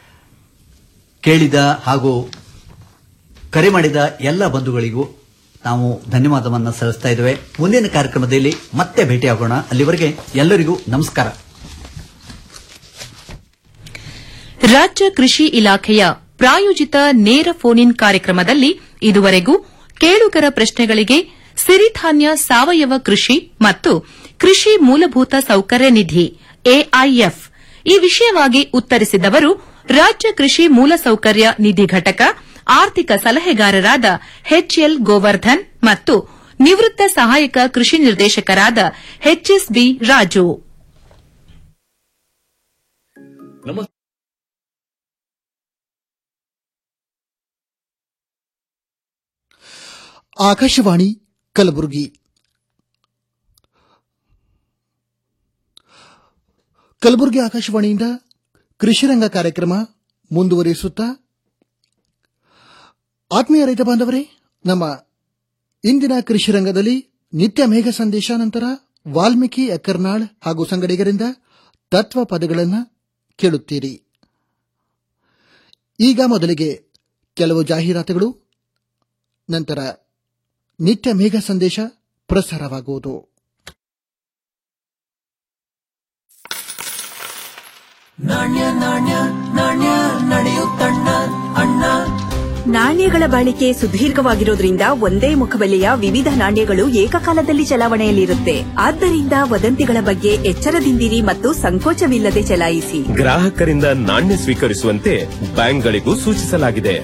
ಕೇಳಿದ ಹಾಗೂ ಕರೆ ಮಾಡಿದ ಎಲ್ಲ ಬಂಧುಗಳಿಗೂ ನಾವು ಧನ್ಯವಾದವನ್ನ ಸಲ್ಲಿಸ್ತಾ ಇದ್ದೇವೆ ಮುಂದಿನ ಕಾರ್ಯಕ್ರಮದಲ್ಲಿ ಮತ್ತೆ ಭೇಟಿಯಾಗೋಣ ಅಲ್ಲಿವರೆಗೆ ಎಲ್ಲರಿಗೂ ನಮಸ್ಕಾರ ರಾಜ್ಯ ಕೃಷಿ ಇಲಾಖೆಯ ಪ್ರಾಯೋಜಿತ ನೇರ ಫೋನ್ ಇನ್ ಕಾರ್ಯಕ್ರಮದಲ್ಲಿ ಇದುವರೆಗೂ ಕೇಳುಗರ ಪ್ರಶ್ನೆಗಳಿಗೆ ಸಿರಿಧಾನ್ಯ ಸಾವಯವ ಕೃಷಿ ಮತ್ತು ಕೃಷಿ ಮೂಲಭೂತ ಸೌಕರ್ಯ ನಿಧಿ ಎಐಎಫ್ ಈ ವಿಷಯವಾಗಿ ಉತ್ತರಿಸಿದವರು ರಾಜ್ಯ ಕೃಷಿ ಮೂಲಸೌಕರ್ಯ ನಿಧಿ ಘಟಕ ಆರ್ಥಿಕ ಸಲಹೆಗಾರರಾದ ಎಚ್ಎಲ್ ಗೋವರ್ಧನ್ ಮತ್ತು ನಿವೃತ್ತ ಸಹಾಯಕ ಕೃಷಿ ನಿರ್ದೇಶಕರಾದ ಎಚ್ಎಸ್ಬಿ ರಾಜು ನಮಸ್ತೆ ಆಕಾಶವಾಣಿ ಕಲಬುರಗಿ ಕಲಬುರಗಿ ಆಕಾಶವಾಣಿಯಿಂದ ಕೃಷಿರಂಗ ಕಾರ್ಯಕ್ರಮ ಮುಂದುವರಿಸುತ್ತಾ ಆತ್ಮೀಯ ರೈತ ಬಾಂಧವರೇ ನಮ್ಮ ಇಂದಿನ ಕೃಷಿರಂಗದಲ್ಲಿ ನಿತ್ಯ ಮೇಘ ಸಂದೇಶ ನಂತರ ವಾಲ್ಮೀಕಿ ಅಕ್ಕರ್ನಾಳ್ ಹಾಗೂ ಸಂಗಡಿಗರಿಂದ ತತ್ವ ಪದಗಳನ್ನು ಕೇಳುತ್ತೀರಿ ಈಗ ಮೊದಲಿಗೆ ಕೆಲವು ಜಾಹೀರಾತುಗಳು ನಂತರ ನಿತ್ಯ ಮೇಘ ಸಂದೇಶ ಪ್ರಸಾರವಾಗುವುದು ನಾಣ್ಯ ನಾಣ್ಯ ನಾಣ್ಯ ನಡೆಯುತ್ತಣ್ಣ ಅಣ್ಣ ನಾಣ್ಯಗಳ ಬಾಳಿಕೆ ಸುದೀರ್ಘವಾಗಿರೋದ್ರಿಂದ ಒಂದೇ ಮುಖಬೆಲೆಯ ವಿವಿಧ ನಾಣ್ಯಗಳು ಏಕಕಾಲದಲ್ಲಿ ಚಲಾವಣೆಯಲ್ಲಿರುತ್ತೆ ಆದ್ದರಿಂದ ವದಂತಿಗಳ ಬಗ್ಗೆ ಎಚ್ಚರದಿಂದಿರಿ ಮತ್ತು ಸಂಕೋಚವಿಲ್ಲದೆ ಚಲಾಯಿಸಿ ಗ್ರಾಹಕರಿಂದ ನಾಣ್ಯ ಸ್ವೀಕರಿಸುವಂತೆ ಬ್ಯಾಂಕ್ಗಳಿಗೂ ಸೂಚಿಸಲಾಗಿದೆ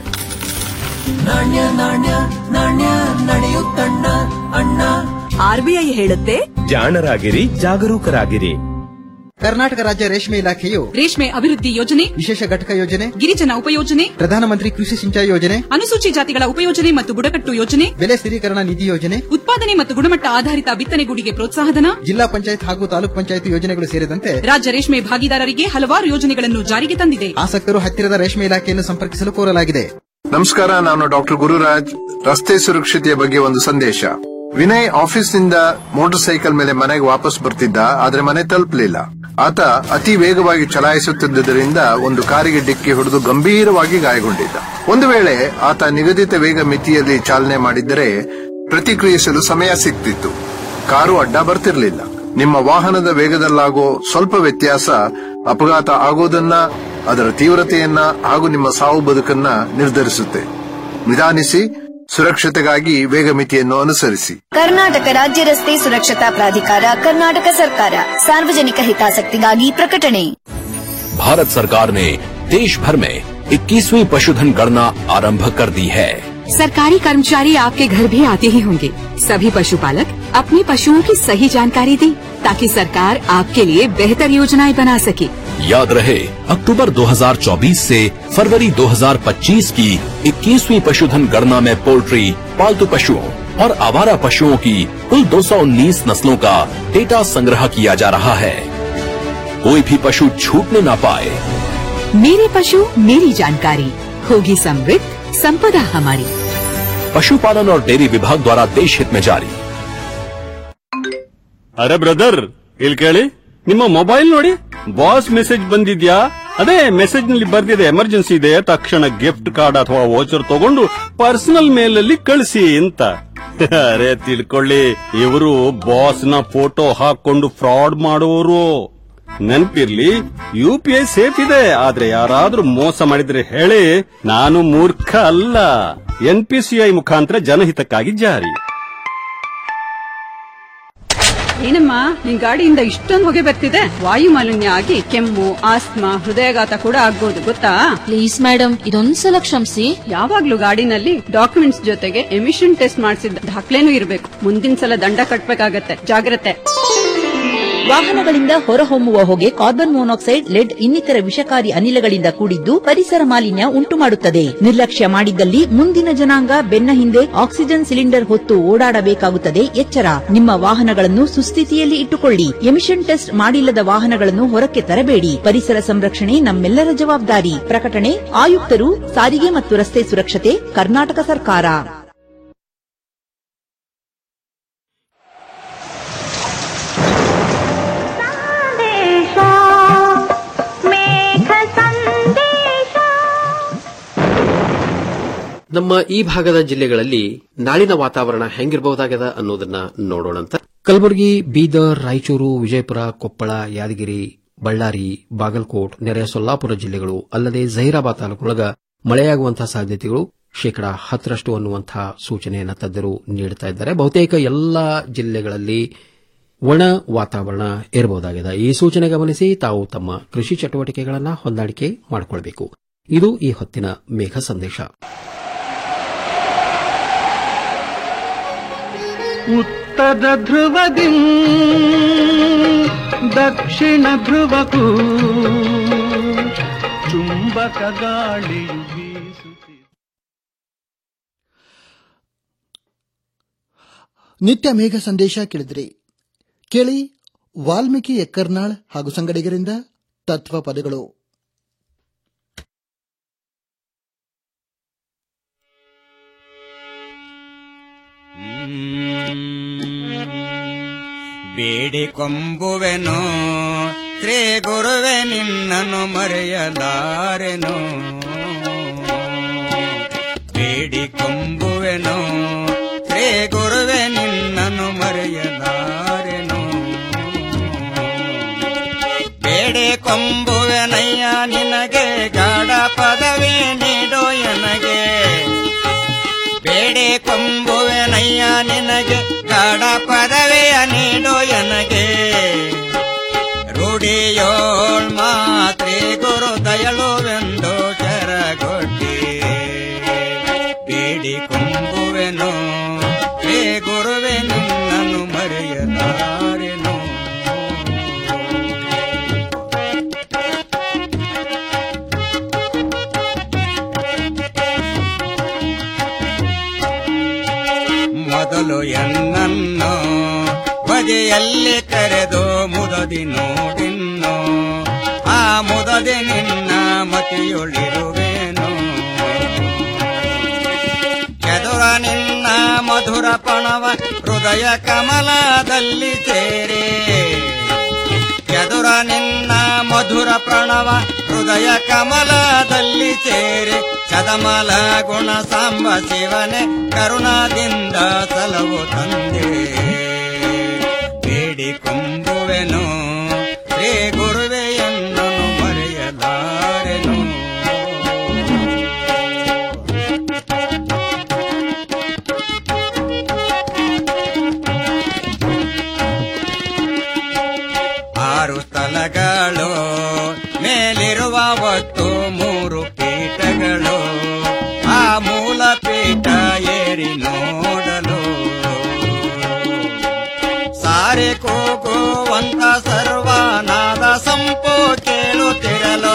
ನಾಣ್ಯ ನಾಣ್ಯ ನಾಣ್ಯ ನಡೆಯುತ್ತಣ್ಣ ಅಣ್ಣ ಆರ್ಬಿಐ ಹೇಳುತ್ತೆ ಜಾಣರಾಗಿರಿ ಜಾಗರೂಕರಾಗಿರಿ ಕರ್ನಾಟಕ ರಾಜ್ಯ ರೇಷ್ಮೆ ಇಲಾಖೆಯು ರೇಷ್ಮೆ ಅಭಿವೃದ್ಧಿ ಯೋಜನೆ ವಿಶೇಷ ಘಟಕ ಯೋಜನೆ ಗಿರಿಜನ ಉಪಯೋಜನೆ ಪ್ರಧಾನಮಂತ್ರಿ ಕೃಷಿ ಸಿಂಚಾಯಿ ಯೋಜನೆ ಅನುಸೂಚಿ ಜಾತಿಗಳ ಉಪಯೋಜನೆ ಮತ್ತು ಬುಡಕಟ್ಟು ಯೋಜನೆ ಬೆಲೆ ಸ್ಥಿರೀಕರಣ ನಿಧಿ ಯೋಜನೆ ಉತ್ಪಾದನೆ ಮತ್ತು ಗುಣಮಟ್ಟ ಆಧಾರಿತ ಬಿತ್ತನೆಗೂಡಿಗೆ ಪ್ರೋತ್ಸಾಹಧನ ಜಿಲ್ಲಾ ಪಂಚಾಯತ್ ಹಾಗೂ ತಾಲೂಕ್ ಪಂಚಾಯತ್ ಯೋಜನೆಗಳು ಸೇರಿದಂತೆ ರಾಜ್ಯ ರೇಷ್ಮೆ ಭಾಗಿದಾರರಿಗೆ ಹಲವಾರು ಯೋಜನೆಗಳನ್ನು ಜಾರಿಗೆ ತಂದಿದೆ ಆಸಕ್ತರು ಹತ್ತಿರದ ರೇಷ್ಮೆ ಇಲಾಖೆಯನ್ನು ಸಂಪರ್ಕಿಸಲು ಕೋರಲಾಗಿದೆ ನಮಸ್ಕಾರ ನಾನು ಡಾಕ್ಟರ್ ಗುರುರಾಜ್ ರಸ್ತೆ ಸುರಕ್ಷತೆಯ ಬಗ್ಗೆ ಒಂದು ಸಂದೇಶ ವಿನಯ್ ಆಫೀಸ್ನಿಂದ ಮೋಟಾರ್ ಸೈಕಲ್ ಮೇಲೆ ಮನೆಗೆ ವಾಪಸ್ ಬರ್ತಿದ್ದ ಆದ್ರೆ ಮನೆ ತಲುಪಲಿಲ್ಲ ಆತ ಅತಿ ವೇಗವಾಗಿ ಚಲಾಯಿಸುತ್ತಿದ್ದುದರಿಂದ ಒಂದು ಕಾರಿಗೆ ಡಿಕ್ಕಿ ಹೊಡೆದು ಗಂಭೀರವಾಗಿ ಗಾಯಗೊಂಡಿದ್ದ ಒಂದು ವೇಳೆ ಆತ ನಿಗದಿತ ವೇಗ ಮಿತಿಯಲ್ಲಿ ಚಾಲನೆ ಮಾಡಿದ್ದರೆ ಪ್ರತಿಕ್ರಿಯಿಸಲು ಸಮಯ ಸಿಗ್ತಿತ್ತು ಕಾರು ಅಡ್ಡ ಬರ್ತಿರ್ಲಿಲ್ಲ ನಿಮ್ಮ ವಾಹನದ ವೇಗದಲ್ಲಾಗೋ ಸ್ವಲ್ಪ ವ್ಯತ್ಯಾಸ ಅಪಘಾತ ಆಗೋದನ್ನ ಅದರ ತೀವ್ರತೆಯನ್ನ ಹಾಗೂ ನಿಮ್ಮ ಸಾವು ಬದುಕನ್ನ ನಿರ್ಧರಿಸುತ್ತೆ ನಿಧಾನಿಸಿ ಸುರಕ್ಷತೆಗಾಗಿ ವೇಗ ಮಿತಿಯನ್ನು ಅನುಸರಿಸಿ ಕರ್ನಾಟಕ ರಾಜ್ಯ ರಸ್ತೆ ಸುರಕ್ಷತಾ ಪ್ರಾಧಿಕಾರ ಕರ್ನಾಟಕ ಸರ್ಕಾರ ಸಾರ್ವಜನಿಕ ಹಿತಾಸಕ್ತಿಗಾಗಿ ಪ್ರಕಟಣೆ भारत सरकार ने देश भर में 21वीं पशुधन गणना आरंभ कर दी है सरकारी कर्मचारी आपके घर भी आते ही होंगे सभी पशुपालक अपने पशुओं की सही जानकारी दें ताकि सरकार आपके लिए बेहतर योजनाएं बना सके याद रहे अक्टूबर 2024 से फरवरी 2025 की 21वीं पशुधन गणना में पोल्ट्री पालतू पशुओं और आवारा पशुओं की कुल 219 नस्लों का डेटा संग्रह किया जा रहा है कोई भी पशु छूटने ना पाए मेरे पशु मेरी जानकारी होगी समृद्ध संपदा हमारी पशुपालन और डेयरी विभाग द्वारा देश हित में जारी ಅರೆ ಬ್ರದರ್ ಇಲ್ಲಿ ಕೇಳಿ ನಿಮ್ಮ ಮೊಬೈಲ್ ನೋಡಿ ಬಾಸ್ ಮೆಸೇಜ್ ಬಂದಿದ್ಯಾ ಅದೇ ಮೆಸೇಜ್ ನಲ್ಲಿ ಬರ್ದಿದೆ ಎಮರ್ಜೆನ್ಸಿ ಇದೆ ತಕ್ಷಣ ಗಿಫ್ಟ್ ಕಾರ್ಡ್ ಅಥವಾ ವೋಚರ್ ತಗೊಂಡು ಪರ್ಸನಲ್ ಮೇಲ್ ಅಲ್ಲಿ ಕಳಿಸಿ ಅಂತ ಅರೆ ತಿಳ್ಕೊಳ್ಳಿ ಇವರು ಬಾಸ್ ನ ಫೋಟೋ ಹಾಕೊಂಡು ಫ್ರಾಡ್ ಮಾಡುವವರು ನೆನ್ಪಿರ್ಲಿ ಯು ಪಿ ಐ ಸೇಫ್ ಇದೆ ಆದ್ರೆ ಯಾರಾದ್ರೂ ಮೋಸ ಮಾಡಿದ್ರೆ ಹೇಳಿ ನಾನು ಮೂರ್ಖ ಅಲ್ಲ ಎನ್ ಪಿ ಸಿ ಐ ಮುಖಾಂತರ ಜನಹಿತಕ್ಕಾಗಿ ಜಾರಿ ಏನಮ್ಮ ನಿನ್ ಗಾಡಿಯಿಂದ ಇಷ್ಟೊಂದು ಹೊಗೆ ಬರ್ತಿದೆ ವಾಯು ಮಾಲಿನ್ಯ ಆಗಿ ಕೆಮ್ಮು ಆಸ್ತಮಾ ಹೃದಯಾಘಾತ ಕೂಡ ಆಗ್ಬೋದು ಗೊತ್ತಾ ಪ್ಲೀಸ್ ಮೇಡಮ್ ಇದೊಂದ್ಸಲ ಕ್ಷಮಿಸಿ ಯಾವಾಗ್ಲೂ ಗಾಡಿನಲ್ಲಿ ಡಾಕ್ಯುಮೆಂಟ್ಸ್ ಜೊತೆಗೆ ಎಮಿಷನ್ ಟೆಸ್ಟ್ ಮಾಡಿಸಿದ ದಾಖಲೆನೂ ಇರಬೇಕು ಮುಂದಿನ ಸಲ ದಂಡ ಕಟ್ಬೇಕಾಗತ್ತೆ ಜಾಗ್ರತೆ ವಾಹನಗಳಿಂದ ಹೊರಹೊಮ್ಮುವ ಹೊಗೆ ಕಾರ್ಬನ್ ಮೊನಾಕ್ಸೈಡ್ ಲೆಡ್ ಇನ್ನಿತರ ವಿಷಕಾರಿ ಅನಿಲಗಳಿಂದ ಕೂಡಿದ್ದು ಪರಿಸರ ಮಾಲಿನ್ಯ ಉಂಟುಮಾಡುತ್ತದೆ ನಿರ್ಲಕ್ಷ್ಯ ಮಾಡಿದ್ದಲ್ಲಿ ಮುಂದಿನ ಜನಾಂಗ ಬೆನ್ನ ಹಿಂದೆ ಆಕ್ಸಿಜನ್ ಸಿಲಿಂಡರ್ ಹೊತ್ತು ಓಡಾಡಬೇಕಾಗುತ್ತದೆ ಎಚ್ಚರ ನಿಮ್ಮ ವಾಹನಗಳನ್ನು ಸುಸ್ಥಿತಿಯಲ್ಲಿ ಇಟ್ಟುಕೊಳ್ಳಿ ಎಮಿಷನ್ ಟೆಸ್ಟ್ ಮಾಡಿಲ್ಲದ ವಾಹನಗಳನ್ನು ಹೊರಕ್ಕೆ ತರಬೇಡಿ ಪರಿಸರ ಸಂರಕ್ಷಣೆ ನಮ್ಮೆಲ್ಲರ ಜವಾಬ್ದಾರಿ ಪ್ರಕಟಣೆ ಆಯುಕ್ತರು ಸಾರಿಗೆ ಮತ್ತು ರಸ್ತೆ ಸುರಕ್ಷತೆ ಕರ್ನಾಟಕ ಸರ್ಕಾರ ನಮ್ಮ ಈ ಭಾಗದ ಜಿಲ್ಲೆಗಳಲ್ಲಿ ನಾಳಿನ ವಾತಾವರಣ ಹೆಂಗಿರಬಹುದಾಗದ ಅನ್ನೋದನ್ನ ನೋಡೋಣಂತ ಕಲಬುರಗಿ ಬೀದರ್ ರಾಯಚೂರು ವಿಜಯಪುರ ಕೊಪ್ಪಳ ಯಾದಗಿರಿ ಬಳ್ಳಾರಿ ಬಾಗಲಕೋಟ್ ನೆರೆಯ ಸೊಲ್ಲಾಪುರ ಜಿಲ್ಲೆಗಳು ಅಲ್ಲದೆ ಜಹೀರಾಬಾದ್ ತಾಲೂಕೊಳಗ ಮಳೆಯಾಗುವಂತಹ ಸಾಧ್ಯತೆಗಳು ಶೇಕಡಾ ಹತ್ತರಷ್ಟು ಅನ್ನುವಂತಹ ಸೂಚನೆಯನ್ನು ತಜ್ಞರು ನೀಡುತ್ತಾ ಇದ್ದಾರೆ ಬಹುತೇಕ ಎಲ್ಲಾ ಜಿಲ್ಲೆಗಳಲ್ಲಿ ಒಣ ವಾತಾವರಣ ಇರಬಹುದಾಗಿದೆ ಈ ಸೂಚನೆ ಗಮನಿಸಿ ತಾವು ತಮ್ಮ ಕೃಷಿ ಚಟುವಟಿಕೆಗಳನ್ನು ಹೊಂದಾಣಿಕೆ ಮಾಡಿಕೊಳ್ಳಬೇಕು ಇದು ಈ ಹೊತ್ತಿನ ಮೇಘ ಸಂದೇಶ ಉತ್ತರ ಧ್ರುವದಿ ದಕ್ಷಿಣ ಧ್ರುವಕ್ಕೂ ಚುಂಬಕ ಗಾಳಿಯು ಬೀಸುತ್ತಿದೆ ನಿತ್ಯ ಮೇಘ ಸಂದೇಶ ಕೇಳಿದ್ರಿ ಕೇಳಿ ವಾಲ್ಮೀಕಿ ಎಕ್ಕರ್ನಾಳ್ ಹಾಗೂ ಸಂಗಡಿಗರಿಂದ ತತ್ವ ಪದಗಳು ಬೇಡಿಕೊಂಬುವೆನು ಶ್ರೀ ಗುರುವೆ ನಿನ್ನನ್ನು ಮರೆಯಲಾರೆನು ಬೇಡಿಕೊಂಬುವೆನು ಶ್ರೀ ಗುರುವೆ ನಿನ್ನನ್ನು ಮರೆಯಲಾರೆನು ಬೇಡಿಕೊಂಬುವೆನಯ್ಯ ನಿನಗೆ ಗಾಢ ಪದವಿ ನೀಡೋ ಎನಗೆ ಬೇಡಿಕೊಂಬುವೆನಯ್ಯ ನಿನಗೆ ಗಾಢ ಪದವಿಯ ನೀಡೋ ಎನಗೆ ರೂಢಿಯೋಳ್ ಮಾತ್ರಿ ಗುರು ದಯಳುವೆಂದು ಶರಗೊಡ್ಡಿ ಬೇಡಿಕೊಂಬುವೆನು ಹೇ ಗುರುವೆ ನಿನ್ನನ್ನು ಮರೆಯಲಾರೆನು ಮೊದಲು ಎನ್ನನ್ನು ಬದಿಯಲ್ಲಿ ಕರೆದು ಮುದದಿ ನೋಡಿನ್ನು ಆ ಮುದದಿ ನಿನ್ನ ಮತಿಯೊಳಿರುವೇನು ಚದುರ ನಿನ್ನ ಮಧುರ ಪಣವ ಹೃದಯ ಕಮಲದಲ್ಲಿ ಸೇರೆ ಚದುರ ನಿನ್ನ ಮಧುರ ಪ್ರಣವ ಹೃದಯ ಕಮಲದಲ್ಲಿ ಸೇರೆ ಸದಮಲ ಗುಣ ಸಾಂಬ ಶಿವನೆ ಕರುಣಾದಿಂದ ಸಲವು ತಂದೆ ಬೇಡಿಕೊಂಬುವೆನು ಶ್ರೀ ಗುರುವೆಯನ್ನು ಮರೆಯಲಾರೆನು ಆರು ಸ್ಥಳಗಳು ಮೇಲಿರುವ ಒಟ್ಟು ಮೂರು ಪೀಠಗಳು ಆ ಮೂಲ ಪೀಠ ಏರಿ ನೋಡಲು ಸಾರೆ ಕೂಗುವಂತ ಸರ್ವನಾದ ಸಂಪು ಕೇಳುತ್ತಿರಲು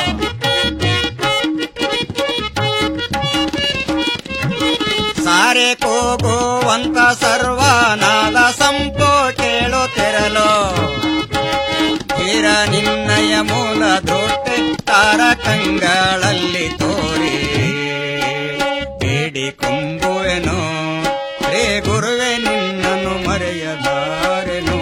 ಸಾರೆ ಕೂಗುವಂತ ಸರ್ವನಾದ ಸಂಪು ಕೇಳುತ್ತಿರಲು ತೀರ ನಿನ್ನಯ ಮೂಲ ದೊಡ್ಡೆ ತಾರಕಂಗಳಲ್ಲಿ ತೋರಿ ಬೇಡಿಕೊಂಬುವೆನು ರೇ ಗುರುವೆ ನಿನ್ನನ್ನು ಮರೆಯಲಾರೆನು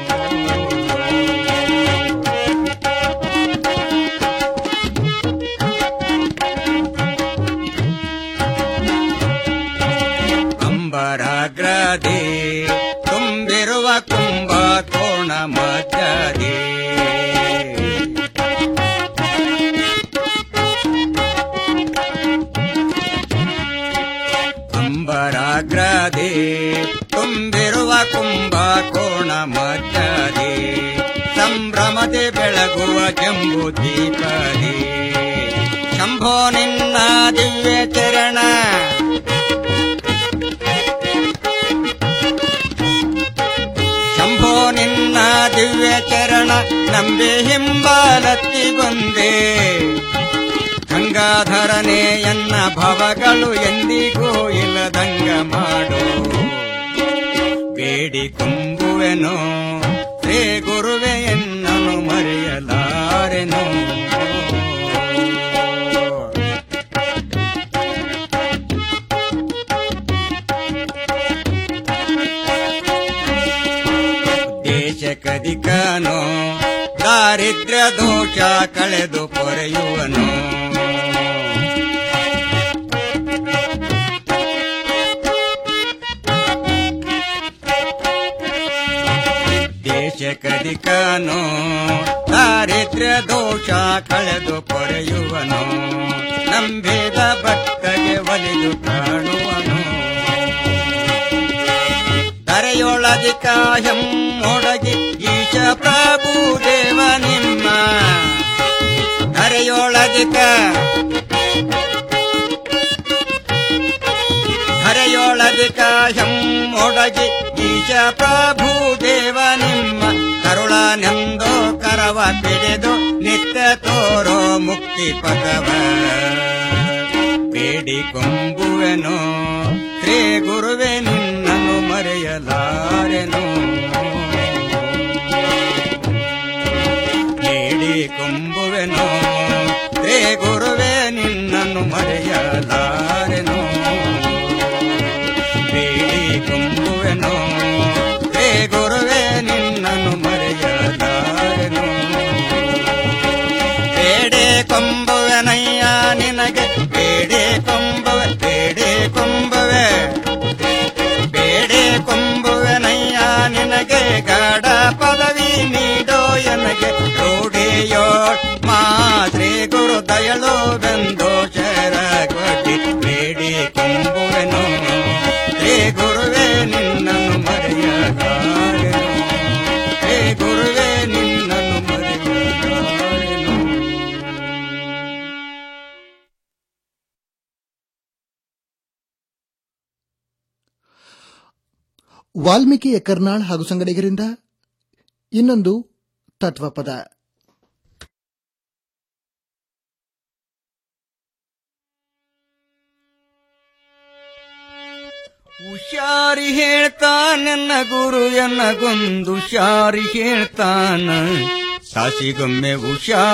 ಅಂಬರಾಗ್ರದಿ ತುಂಬಿರುವ ಕುಂಭ ಕೋಣ ಮಧ್ಯದಿ ಅಂಬರಾಗ್ರದಿ ತುಂಬಿರುವ ಕುಂಭ ಕೋಣ ಮಧ್ಯದಿ ಸಂಭ್ರಮದೆ ಬೆಳಗುವ ಜಂಬು ದೀಪದಿ ಶಂಭೋ ನಿನ್ನ ದಿವ್ಯ ಚರಣ ಶಂಭೋ ನಿನ್ನ ದಿವ್ಯ ಚರಣ ನಂಬಿ ಹಿಂಬಾಲತ್ತಿ ಬಂದೆ ಗಂಗಾಧರನೇ ಎನ್ನ ಭವಗಳು ಎಂದಿಗೂ ಇಲ್ಲದಂಗ ಮಾಡು ಬೇಡಿಕೊಂಬುವೆನು ಶ್ರೀ ಗುರುವೆ ಎನ್ನನು ಮರೆಯಲಾರೆನು ದೇಶಕದಿಕನು ದಾರಿದ್ರ್ಯ ದೋಷ ಕಳೆದು ಪೊರೆಯುವನು ದೇಶಕದಿಕನು ದಾರಿದ್ರ್ಯ ದೋಷ ಕಳೆದು ಪೊರೆಯುವನು ನಂಬಿದ ಭಕ್ತಗೆ ಒಲಿದು ಕಾಣುವನು ಧರೆಯೊಳದಿಕ ಹೆಮ್ಮೊಡಗಿ ಈಶ ಪ್ರಭು ದೇವ ನಿಮ್ಮ ಧರೆಯೊಳದಿಕ ಧರೆಯೊಳದಿಕ ಹೆಮ್ಮೊಡಗಿ ಈಶ ಪ್ರಭು ದೇವ ನಿಮ್ಮ ಕರುಳನೆಂದೋ ಕರವ ಪಿಡಿದು ನಿತ್ಯ ತೋರೋ ಮುಕ್ತಿ ಪದವ ಬೇಡಿಕೊಂಬುವೆನು ಶ್ರೀ ಗುರುವೆ ನಿನ್ನನ್ನು ಮರೆಯಲಾರೆನು ಬೇಡಿಕೊಂಬುವೆನು ಶ್ರೀ ಗುರುವೆ ನಿನ್ನನ್ನು ಮರೆಯಲಾರೆನು ಬೇಡಿಕೊಂಬುವೆನು ಶ್ರೀ ಗುರುವೆ ನಿನ್ನನ್ನು ಮರೆಯಲಾರೆನು ಬೇಡೆ ಕೊಂಬುವೆನಯ್ಯ ನಿನಗೆ ಬೇಡೆ ಕೊಂಬುವೆ ಬೇಡೆ ನುಡಿಯೋಳ್ ಮಾತ್ರೆ ಗುರು ದಯಳು ಬೆಂದು ಶರ ಕೊಟ್ಟಿ ಬೇಡಿ ಕೊಂಬುವೆನು ಹೇ ಗುರುವೇ ನಿನ್ನನ್ನು ಮರೆಯಲಾರೆನು ಹೇ ಗುರುವೇ ನಿನ್ನನ್ನು ಮರೆಯಲಾರೆನು ವಾಲ್ಮೀಕಿ ಎಕ್ಕರ್ನಾಳ್ ಹಾಗೂ ಸಂಗಡಿಗರಿಂದ ಇನ್ನೊಂದು ತತ್ವಪದ ಹುಷಾರಿ ಹೇಳ್ತಾನೆನ್ನ ಗುರು ಎನ್ನ ಗೊಂದು ಹುಷಾರಿ ಹೇಳ್ತಾನ ಸಾಸಿಗೊಮ್ಮೆ ಹುಷಾರ್